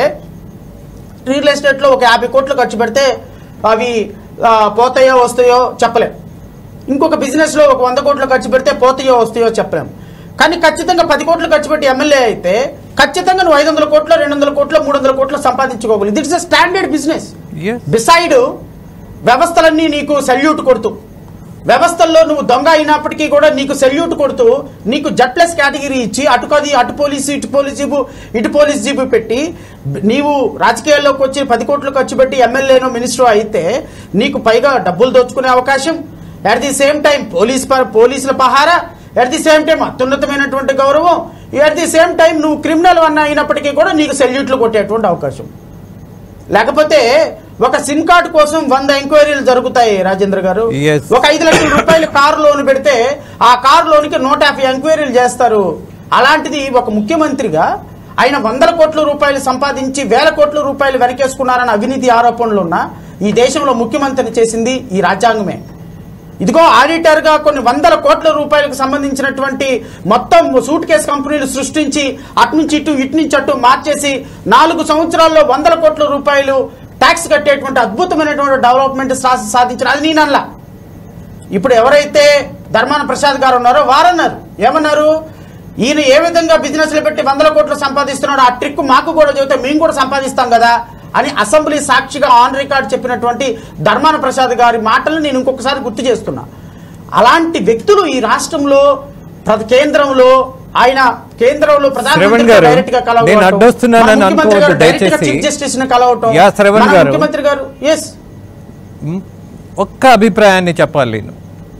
రియల్ ఎస్టేట్లో ఒక యాభై కోట్లు ఖర్చు పెడితే అవి ఆ, పోతాయో వస్తాయో చెప్పలేం ఇంకొక బిజినెస్లో ఒక వంద కోట్లు ఖర్చు పెడితే పోతాయో వస్తాయో చెప్పలేం కానీ ఖచ్చితంగా పది కోట్లు ఖర్చు పెట్టి ఎమ్మెల్యే అయితే ఖచ్చితంగా నువ్వు ఐదు వందల కోట్లు రెండు వందల కోట్లు మూడు వందల కోట్లు సంపాదించుకోగలవు that's a standard business Yes. Beside వ్యవస్థలన్నీ నీకు సెల్యూట్ కొడుతూ వ్యవస్థల్లో నువ్వు దొంగ అయినప్పటికీ కూడా నీకు సెల్యూట్ కొడుతూ నీకు జడ్ ప్లస్ కేటగిరీ ఇచ్చి అటుకది అటు పోలీసు ఇటు పోలీస్ జీబు ఇటు పోలీస్ జీబు పెట్టి నీవు రాజకీయాల్లోకి వచ్చి పది కోట్లు ఖర్చు పెట్టి ఎమ్మెల్యేనో మినిస్టర్ అయితే నీకు పైగా డబ్బులు దోచుకునే అవకాశం at the same time police ప- పోలీసుల పహారా అట్ ది సేమ్ టైం అత్యున్నతమైనటువంటి గౌరవం అట్ ది సేమ్ టైం నువ్వు క్రిమినల్ అన్న అయినప్పటికీ కూడా నీకు సెల్యూట్లు కొట్టేటువంటి అవకాశం లేకపోతే ఒక సిమ్ కార్డు కోసం వంద ఎంక్వైరీలు జరుగుతాయి రాజేంద్ర గారు Yes. ఒక ఐదు లక్షల రూపాయలు కారు లోన్ పెడితే ఆ కారు లోన్కి నూట యాభై ఎంక్వైరీలు చేస్తారు అలాంటిది ఒక ముఖ్యమంత్రిగా ఆయన వందల కోట్ల రూపాయలు సంపాదించి వేల కోట్ల రూపాయలు వెనకేసుకున్నారన్న అవినీతి ఆరోపణలు ఉన్న ఈ దేశంలో ముఖ్యమంత్రిని చేసింది ఈ రాజ్యాంగమే ఇదిగో ఆడిటర్ గా కొన్ని వందల కోట్ల రూపాయలకు సంబంధించినటువంటి మొత్తం సూట్ కేసు కంపెనీలు సృష్టించి అటు నుంచి ఇటు ఇటు నుంచి అటు మార్చేసి నాలుగు సంవత్సరాల్లో వందల కోట్ల రూపాయలు ట్యాక్స్ కట్టేటువంటి అద్భుతమైనటువంటి డెవలప్మెంట్ సా- సాధించిన అది నేనల్లా ఇప్పుడు ఎవరైతే ధర్మాన ప్రసాద్ గారు ఉన్నారో వారన్నారు ఏమన్నారు ఈయన ఏ విధంగా బిజినెస్లు పెట్టి వందల కోట్లు సంపాదిస్తున్నాడో ఆ ట్రిక్ మాకు కూడా చెబితే మేము కూడా సంపాదిస్తాం కదా అని అసెంబ్లీ సాక్షిగా ఆన్ రికార్డ్ చెప్పినటువంటి ధర్మాన ప్రసాద్ గారి మాటలు నేను ఇంకొకసారి గుర్తు చేస్తున్నా అలాంటి వ్యక్తులు ఈ రాష్ట్రంలో ప్రతి కేంద్రంలో ఆయన కేంద్రంలో శ్రవణ్ ప్రధానమంత్రితో గారు, డైరెక్ట్ గా కలవటం, నేను అడ్డొస్తున్నానని మన ముఖ్యమంత్రి అనుకోవద్దు గారు డైరెక్ట్ గా దయచేసి. చీఫ్ జస్టిస్ ని కలవటం యా, శ్రవణ్ మన గారు. ముఖ్యమంత్రి గారు ఎస్ మ్, ఒక్క అభిప్రాయాన్ని చెప్పాలి నేను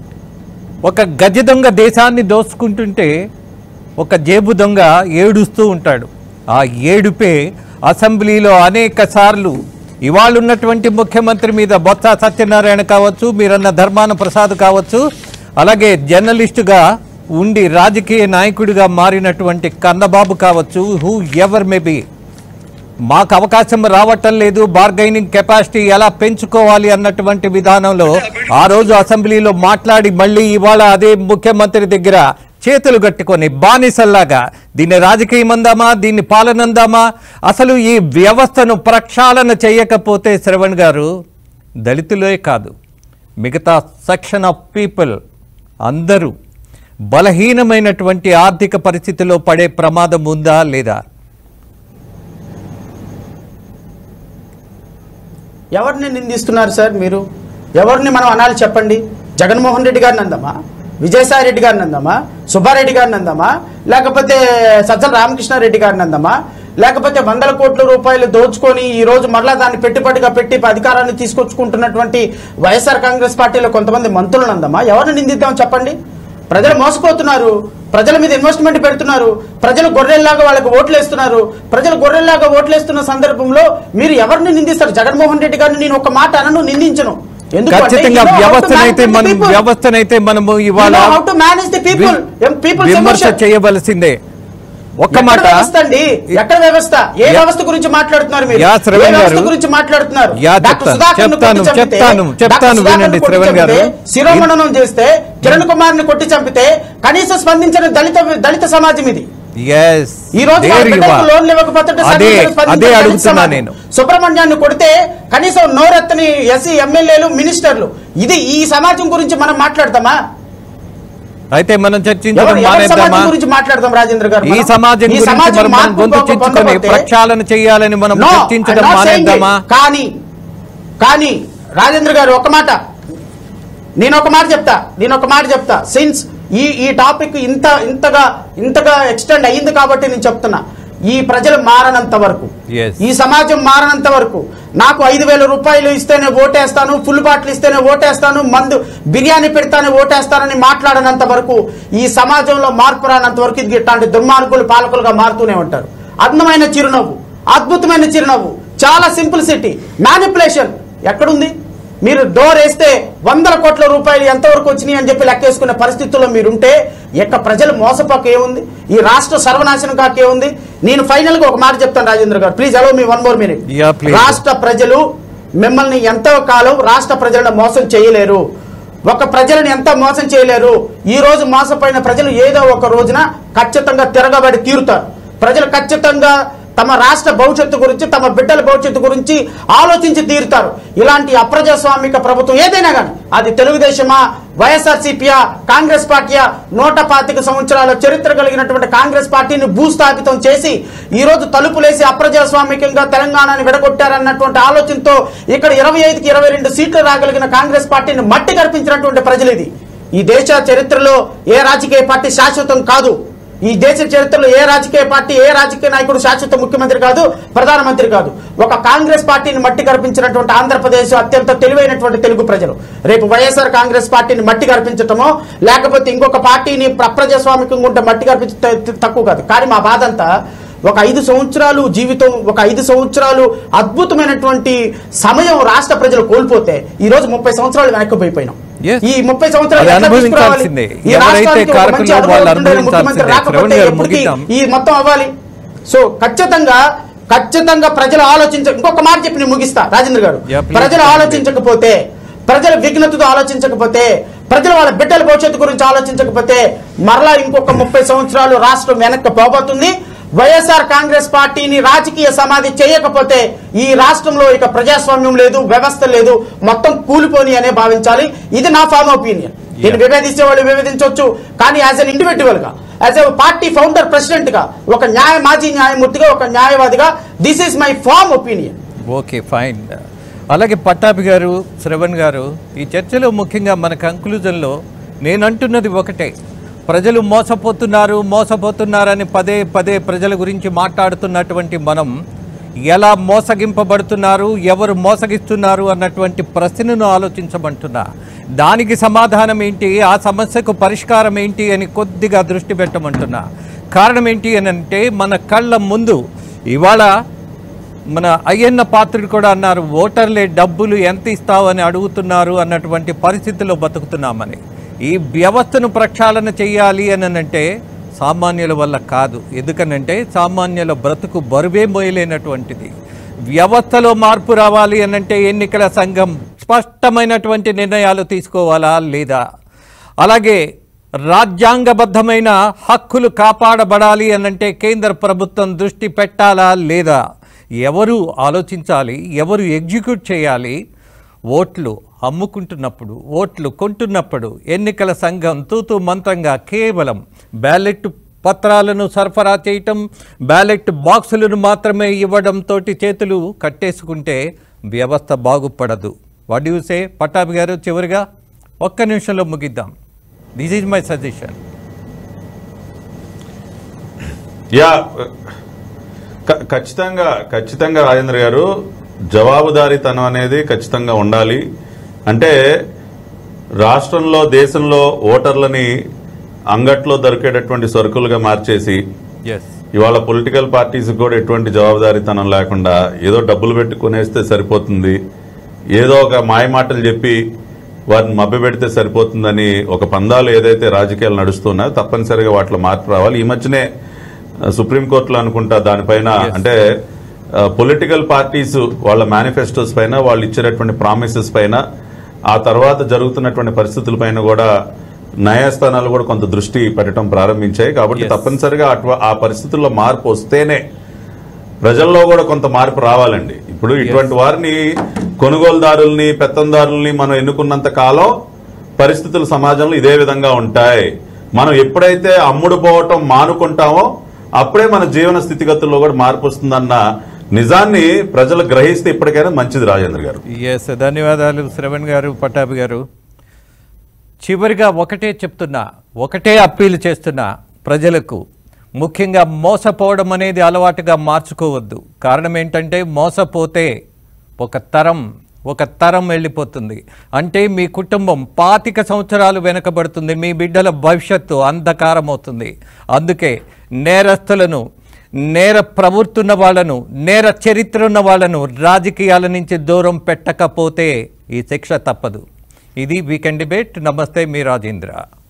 ఒక గజ దొంగ దేశాన్ని దోచుకుంటుంటే ఒక జేబు దొంగ ఏడుస్తూ ఉంటాడు ఆ ఏడుపే అసెంబ్లీలో అనేక సార్లు ఇవాళ ఉన్నటువంటి ముఖ్యమంత్రి మీద బొత్స సత్యనారాయణ కావచ్చు మీరన్న ధర్మాన ప్రసాద్ కావచ్చు అలాగే జర్నలిస్టుగా ఉండి రాజకీయ నాయకుడిగా మారినటువంటి కన్నబాబు కావచ్చు హూ ఎవర్ మే బీ మాకు అవకాశం రావటం లేదు బార్గైనింగ్ కెపాసిటీ ఎలా పెంచుకోవాలి అన్నటువంటి విధానంలో ఆ రోజు అసెంబ్లీలో మాట్లాడి మళ్ళీ ఇవాళ అదే ముఖ్యమంత్రి దగ్గర చేతులు కట్టుకొని బానిసల్లాగా దీన్ని రాజకీయం అందామా దీన్ని పాలనందామా అసలు ఈ వ్యవస్థను ప్రక్షాళన చేయకపోతే శ్రవణ్ గారు దళితులే కాదు మిగతా సెక్షన్ ఆఫ్ పీపుల్ అందరూ బలహీనమైనటువంటి ఆర్థిక పరిస్థితిలో పడే ప్రమాదం ఉందా లేదా ఎవరిని నిందిస్తున్నారు సార్ మీరు ఎవరిని మనం అనాలి చెప్పండి జగన్మోహన్ రెడ్డి గారిని అందామా విజయసాయి రెడ్డి గారిని అందామా సుబ్బారెడ్డి గారిని అందామా లేకపోతే సజ్జల రామకృష్ణారెడ్డి గారిని అందామా లేకపోతే వందల కోట్ల రూపాయలు దోచుకొని ఈ రోజు మరలా దాన్ని పెట్టుబడిగా పెట్టి అధికారాన్ని తీసుకొచ్చుకుంటున్నటువంటి వైఎస్ఆర్ కాంగ్రెస్ పార్టీలో కొంతమంది మంత్రులను అందామా ఎవరిని నిందిద్దాం చెప్పండి ప్రజలు మోసపోతున్నారు ప్రజల మీద ఇన్వెస్ట్మెంట్ పెడుతున్నారు ప్రజలు గొర్రెల్లాగా వాళ్ళకి ఓట్లు వేస్తున్నారు ప్రజలు గొర్రెల్లాగా ఓట్లు వేస్తున్న సందర్భంలో మీరు ఎవరిని నిందిస్తారు జగన్మోహన్ రెడ్డి గారిని నేను ఒక మాట అనను నిందించను ఎందుకంటే ఖచ్చితంగా you know how to వ్యవస్థనైతే manage the మనం people. వ్యవస్థనైతే మనము You ఇవాళ know how to manage the people. We- People's విమర్శ emotion. చేయవలసిందే ఒక్క ఎక్కడ మాట వ్యవస్థ అండి ఎక్కడ వ్యవస్థ ఏ యా- వ్యవస్థ గురించి మాట్లాడుతున్నారు మీరు యా, ఏ శ్రవణ్ వ్యవస్థ గారు. గురించి మాట్లాడుతున్నారు యా, డాక్టర్ చెప్తాను, సుధాకర్ను కొట్టి చెప్తాను, చంపితే, చెప్తాను, చెప్తాను, డాక్టర్ సుధాకర్ను వినండి, కొట్టి శ్రవణ్ గారు. చంపితే, శిరోమణనం చేస్తే కిరణ్ కుమార్ ని కొట్టి చంపితే కనీసం స్పందించిన దళిత దళిత సమాజం ఇది Yes, ఈ రోజు there వాళ్ళ you బిడ్డలకు are. లోన్లు ఇవ్వకపోతే అదే సర్వీసులు స్పందించే అదే దళిత అడుగుతున్నా సమాజం. నేను సుబ్రహ్మణ్యాన్ని కొడితే కనీసం నోరెత్తని ఎస్సీ ఎమ్మెల్యేలు మినిస్టర్లు ఇది ఈ సమాజం గురించి మనం మాట్లాడతామా అయితే మనం చర్చించడం ఎవరు- ఎవరి మానేద్దామా సమాజం గురించి మాట్లాడదాం రాజేంద్ర గారు ఈ మనం? సమాజం ఈ గురించి సమాజం మనం మనం మార్పు గొంతు పొంద- చించుకొని పొందకపోతే- ప్రక్షాళన చేయాలని మనం No, చర్చించడం I'm not saying మానేద్దామా it. కానీ కానీ రాజేంద్ర గారు ఒక మాట నేను ఒక మాట చెప్తా నేను ఒక మాట చెప్తా సిన్స్ ఈ ఈ టాపిక్ ఇంత ఇంతగా ఇంతగా ఎక్స్టెండ్ అయ్యింది కాబట్టి నేను చెప్తున్నా ఈ ప్రజలు మారనంత వరకు Yes. ఈ సమాజం మారనంత వరకు నాకు ఐదు వేల రూపాయలు ఇస్తేనే ఓటేస్తాను ఫుల్ బాటిల్ ఇస్తేనే ఓటేస్తాను మందు బిర్యానీ పెడతానే ఓటేస్తానని మాట్లాడనంత వరకు ఈ సమాజంలో మార్పు రానంత వరకు ఇది ఇట్లాంటి దుర్మార్గులు పాలకులుగా మారుతూనే ఉంటారు అందమైన చిరునవ్వు అద్భుతమైన చిరునవ్వు చాలా సింప్లిసిటీ మ్యానిపులేషన్ ఎక్కడుంది మీరు డోర్ వేస్తే వందల కోట్ల రూపాయలు ఎంతవరకు వచ్చినాయి అని చెప్పి లెక్కేసుకునే పరిస్థితుల్లో మీరుంటే ఇక ప్రజలు మోసపోక ఏముంది ఈ రాష్ట్ర సర్వనాశనం కాక ఏముంది నేను ఫైనల్ గా ఒక మాట చెప్తాను రాజేంద్ర గారు please allow me one more minute Yeah, please. రాష్ట్ర ప్రజలు మిమ్మల్ని ఎంతో కాలం రాష్ట్ర ప్రజలను మోసం చేయలేరు ఒక ప్రజలను ఎంత మోసం చేయలేరు ఈ రోజు మోసపోయిన ప్రజలు ఏదో ఒక రోజున ఖచ్చితంగా తిరగబడి తీరుతారు ప్రజలు ఖచ్చితంగా తమ రాష్ట్ర భవిష్యత్తు గురించి తమ బిడ్డల భవిష్యత్తు గురించి ఆలోచించి తీరుతారు ఇలాంటి అప్రజాస్వామిక ప్రభుత్వం ఏదైనా కానీ అది తెలుగుదేశమా వైఎస్ఆర్సీపీయా కాంగ్రెస్ పార్టీయా నూట పాతిక సంవత్సరాల చరిత్ర కలిగినటువంటి కాంగ్రెస్ పార్టీని భూస్థాపితం చేసి ఈ రోజు తలుపులేసి అప్రజాస్వామికంగా తెలంగాణని విడగొట్టారన్నటువంటి ఆలోచనతో ఇక్కడ ఇరవై ఐదుకి ఇరవై రెండు సీట్లు రాగలిగిన కాంగ్రెస్ పార్టీని మట్టి కల్పించినటువంటి ప్రజలు ఇది ఈ దేశ చరిత్రలో ఏ రాజకీయ పార్టీ శాశ్వతం కాదు ఈ దేశ చరిత్రలో ఏ రాజకీయ పార్టీ ఏ రాజకీయ నాయకుడు శాశ్వత ముఖ్యమంత్రి కాదు ప్రధానమంత్రి కాదు ఒక కాంగ్రెస్ పార్టీని మట్టి కల్పించినటువంటి ఆంధ్రప్రదేశ్ అత్యంత తెలివైనటువంటి తెలుగు ప్రజలు రేపు వైఎస్ఆర్ కాంగ్రెస్ పార్టీని మట్టి కల్పించటమో లేకపోతే ఇంకొక పార్టీని అప్రజాస్వామికంగా ఉంటే మట్టి కల్పించ తక్కువ కాదు కానీ మా బాధ అంతా ఒక ఐదు సంవత్సరాలు జీవితం ఒక ఐదు సంవత్సరాలు అద్భుతమైనటువంటి సమయం రాష్ట్ర ప్రజలు కోల్పోతే ఈ రోజు ముప్పై సంవత్సరాలు వెనక్కిపోయిపోయినాం Yes. ఈ ముప్పై సంవత్సరాలు అది ఎట్లా తీసుకురావాలి? అనుభవించాల్సిందే. ఈ ఎవరైతే రాష్ట్రానికి ఒక మంచి కారకులో వాళ్ళు అనుభవజ్ఞుడైన ముఖ్యమంత్రి అనుభవించాల్సిందే. రాకపోతే శ్రవణ్ గారు ఎప్పటికీ ముగిద్దాం. ఈ మొత్తం అవ్వాలి సో ఖచ్చితంగా ఖచ్చితంగా ప్రజలు ఆలోచించ ఇంకొక మాట చెప్పి నేను ముగిస్తా రాజేంద్ర గారు Yeah, please. ప్రజలు ఆలోచించకపోతే ప్రజల విఘ్నతతో ఆలోచించకపోతే ప్రజలు వాళ్ళ బిడ్డల భవిష్యత్తు గురించి ఆలోచించకపోతే మరలా ఇంకొక ముప్పై సంవత్సరాలు రాష్ట్రం వెనక్కి పోబోతుంది వైఎస్ఆర్ కాంగ్రెస్ పార్టీని రాజకీయ సమాధి చేయకపోతే ఈ రాష్ట్రంలో ఇక ప్రజాస్వామ్యం లేదు వ్యవస్థ లేదు మొత్తం కూలిపోని అనే భావించాలి ఇది నా ఫార్మ్ ఒపీనియన్ దీన్ని విభేదించే వాళ్ళు విభేదించవచ్చు కానీ యాజ్ అన్ ఇండివిజువల్ గా as a party founder president గా ఒక న్యాయ మాజీ న్యాయమూర్తిగా ఒక న్యాయవాదిగా this is my firm opinion okay fine అలాగే పట్టాభి గారు శ్రవణ్ గారు ఈ చర్చలో ముఖ్యంగా మన కంక్లూజన్లో నేను అంటున్నది ఒకటే ప్రజలు మోసపోతున్నారు మోసపోతున్నారని పదే పదే ప్రజల గురించి మాట్లాడుతున్నటువంటి మనం ఎలా మోసగింపబడుతున్నారు ఎవరు మోసగిస్తున్నారు అన్నటువంటి ప్రశ్నను ఆలోచించమంటున్నా దానికి సమాధానం ఏంటి ఆ సమస్యకు పరిష్కారం ఏంటి అని కొద్దిగా దృష్టి పెట్టమంటున్నా కారణం ఏంటి అని అంటే మన కళ్ళ ముందు ఇవాళ మన అయ్యన్న పాత్రుడు కూడా అన్నారు ఓటర్లే డబ్బులు ఎంత ఇస్తావు అని అడుగుతున్నారు అన్నటువంటి పరిస్థితిలో బతుకుతున్నామని ఈ వ్యవస్థను ప్రక్షాళన చేయాలి అని అంటే సామాన్యుల వల్ల కాదు ఎందుకనంటే సామాన్యుల బ్రతుకు బరువే మోయలేనటువంటిది వ్యవస్థలో మార్పు రావాలి అనంటే ఎన్నికల సంఘం స్పష్టమైనటువంటి నిర్ణయాలు తీసుకోవాలా లేదా అలాగే రాజ్యాంగబద్ధమైన హక్కులు కాపాడబడాలి అనంటే కేంద్ర ప్రభుత్వం దృష్టి పెట్టాలా లేదా ఎవరు ఆలోచించాలి ఎవరు ఎగ్జిక్యూట్ చేయాలి ఓట్లు అమ్ముకుంటున్నప్పుడు ఓట్లు కొంటున్నప్పుడు ఎన్నికల సంఘం తూతూ మంత్రంగా కేవలం బ్యాలెట్ పత్రాలను సరఫరా చేయటం బ్యాలెట్ బాక్సులను మాత్రమే ఇవ్వడంతో చేతులు కట్టేసుకుంటే వ్యవస్థ బాగుపడదు వాట్ యూ సే పట్టాభి గారు చివరిగా ఒక్క నిమిషంలో ముగిద్దాం this is my suggestion yeah క- ఖచ్చితంగా ఖచ్చితంగా రాజేంద్ర గారు జవాబుదారీతనం అనేది ఖచ్చితంగా ఉండాలి అంటే రాష్ట్రంలో దేశంలో ఓటర్లని అంగట్లో దొరికేటటువంటి సరుకులుగా మార్చేసి ఎస్ ఇవాళ పొలిటికల్ పార్టీస్ కూడా ఎటువంటి జవాబుదారీతనం లేకుండా ఏదో డబ్బులు పెట్టి కొనేస్తే సరిపోతుంది ఏదో ఒక మాయమాటలు చెప్పి వారిని మభ్యపెడితే సరిపోతుందని ఒక పందాలు ఏదైతే రాజకీయాలు నడుస్తున్నాయో తప్పనిసరిగా వాటిలో మార్పు రావాలి ఈ మధ్యనే ఆ, సుప్రీంకోర్టులో అనుకుంటా దానిపైన అంటే పొలిటికల్ పార్టీస్ వాళ్ళ మేనిఫెస్టోస్ పైన వాళ్ళు ఇచ్చేటటువంటి ప్రామిసెస్ పైన ఆ తర్వాత జరుగుతున్నటువంటి పరిస్థితుల పైన కూడా న్యాయస్థానాలు కూడా కొంత దృష్టి పెట్టడం ప్రారంభించాయి కాబట్టి Yes. తప్పనిసరిగా అట్వ ఆ పరిస్థితుల్లో మార్పు వస్తేనే ప్రజల్లో కూడా కొంత మార్పు రావాలండి ఇప్పుడు ఇటువంటి వారిని కొనుగోలుదారుల్ని పెత్తందారుల్ని మనం ఎన్నుకున్నంత కాలం పరిస్థితులు సమాజంలో ఇదే విధంగా ఉంటాయి మనం ఎప్పుడైతే అమ్ముడు పోవటం మానుకుంటామో అప్పుడే మన జీవన స్థితిగతుల్లో కూడా మార్పు వస్తుందన్న నిజాన్ని ప్రజలు గ్రహిస్తే ఇప్పటికైనా మంచిది రాజేంద్ర గారు ఎస్ ధన్యవాదాలు శ్రవణ్ గారు పట్టాభి గారు చివరిగా ఒకటే చెప్తున్నా ఒకటే అప్పీల్ చేస్తున్నా ప్రజలకు ముఖ్యంగా మోసపోవడం అనేది అలవాటుగా మార్చుకోవద్దు కారణం ఏంటంటే మోసపోతే ఒక తరం ఒక తరం వెళ్ళిపోతుంది అంటే మీ కుటుంబం పాతిక సంవత్సరాలు వెనకబడుతుంది మీ బిడ్డల భవిష్యత్తు అంధకారం అవుతుంది అందుకే నేరస్తులను నేర ప్రవృత్తున్న వాళ్ళను నేర చరిత్ర ఉన్న వాళ్ళను రాజకీయాల నుంచి దూరం పెట్టకపోతే ఈ శిక్ష తప్పదు ఇది వీకెండ్ డిబేట్ నమస్తే మీ రాజేంద్ర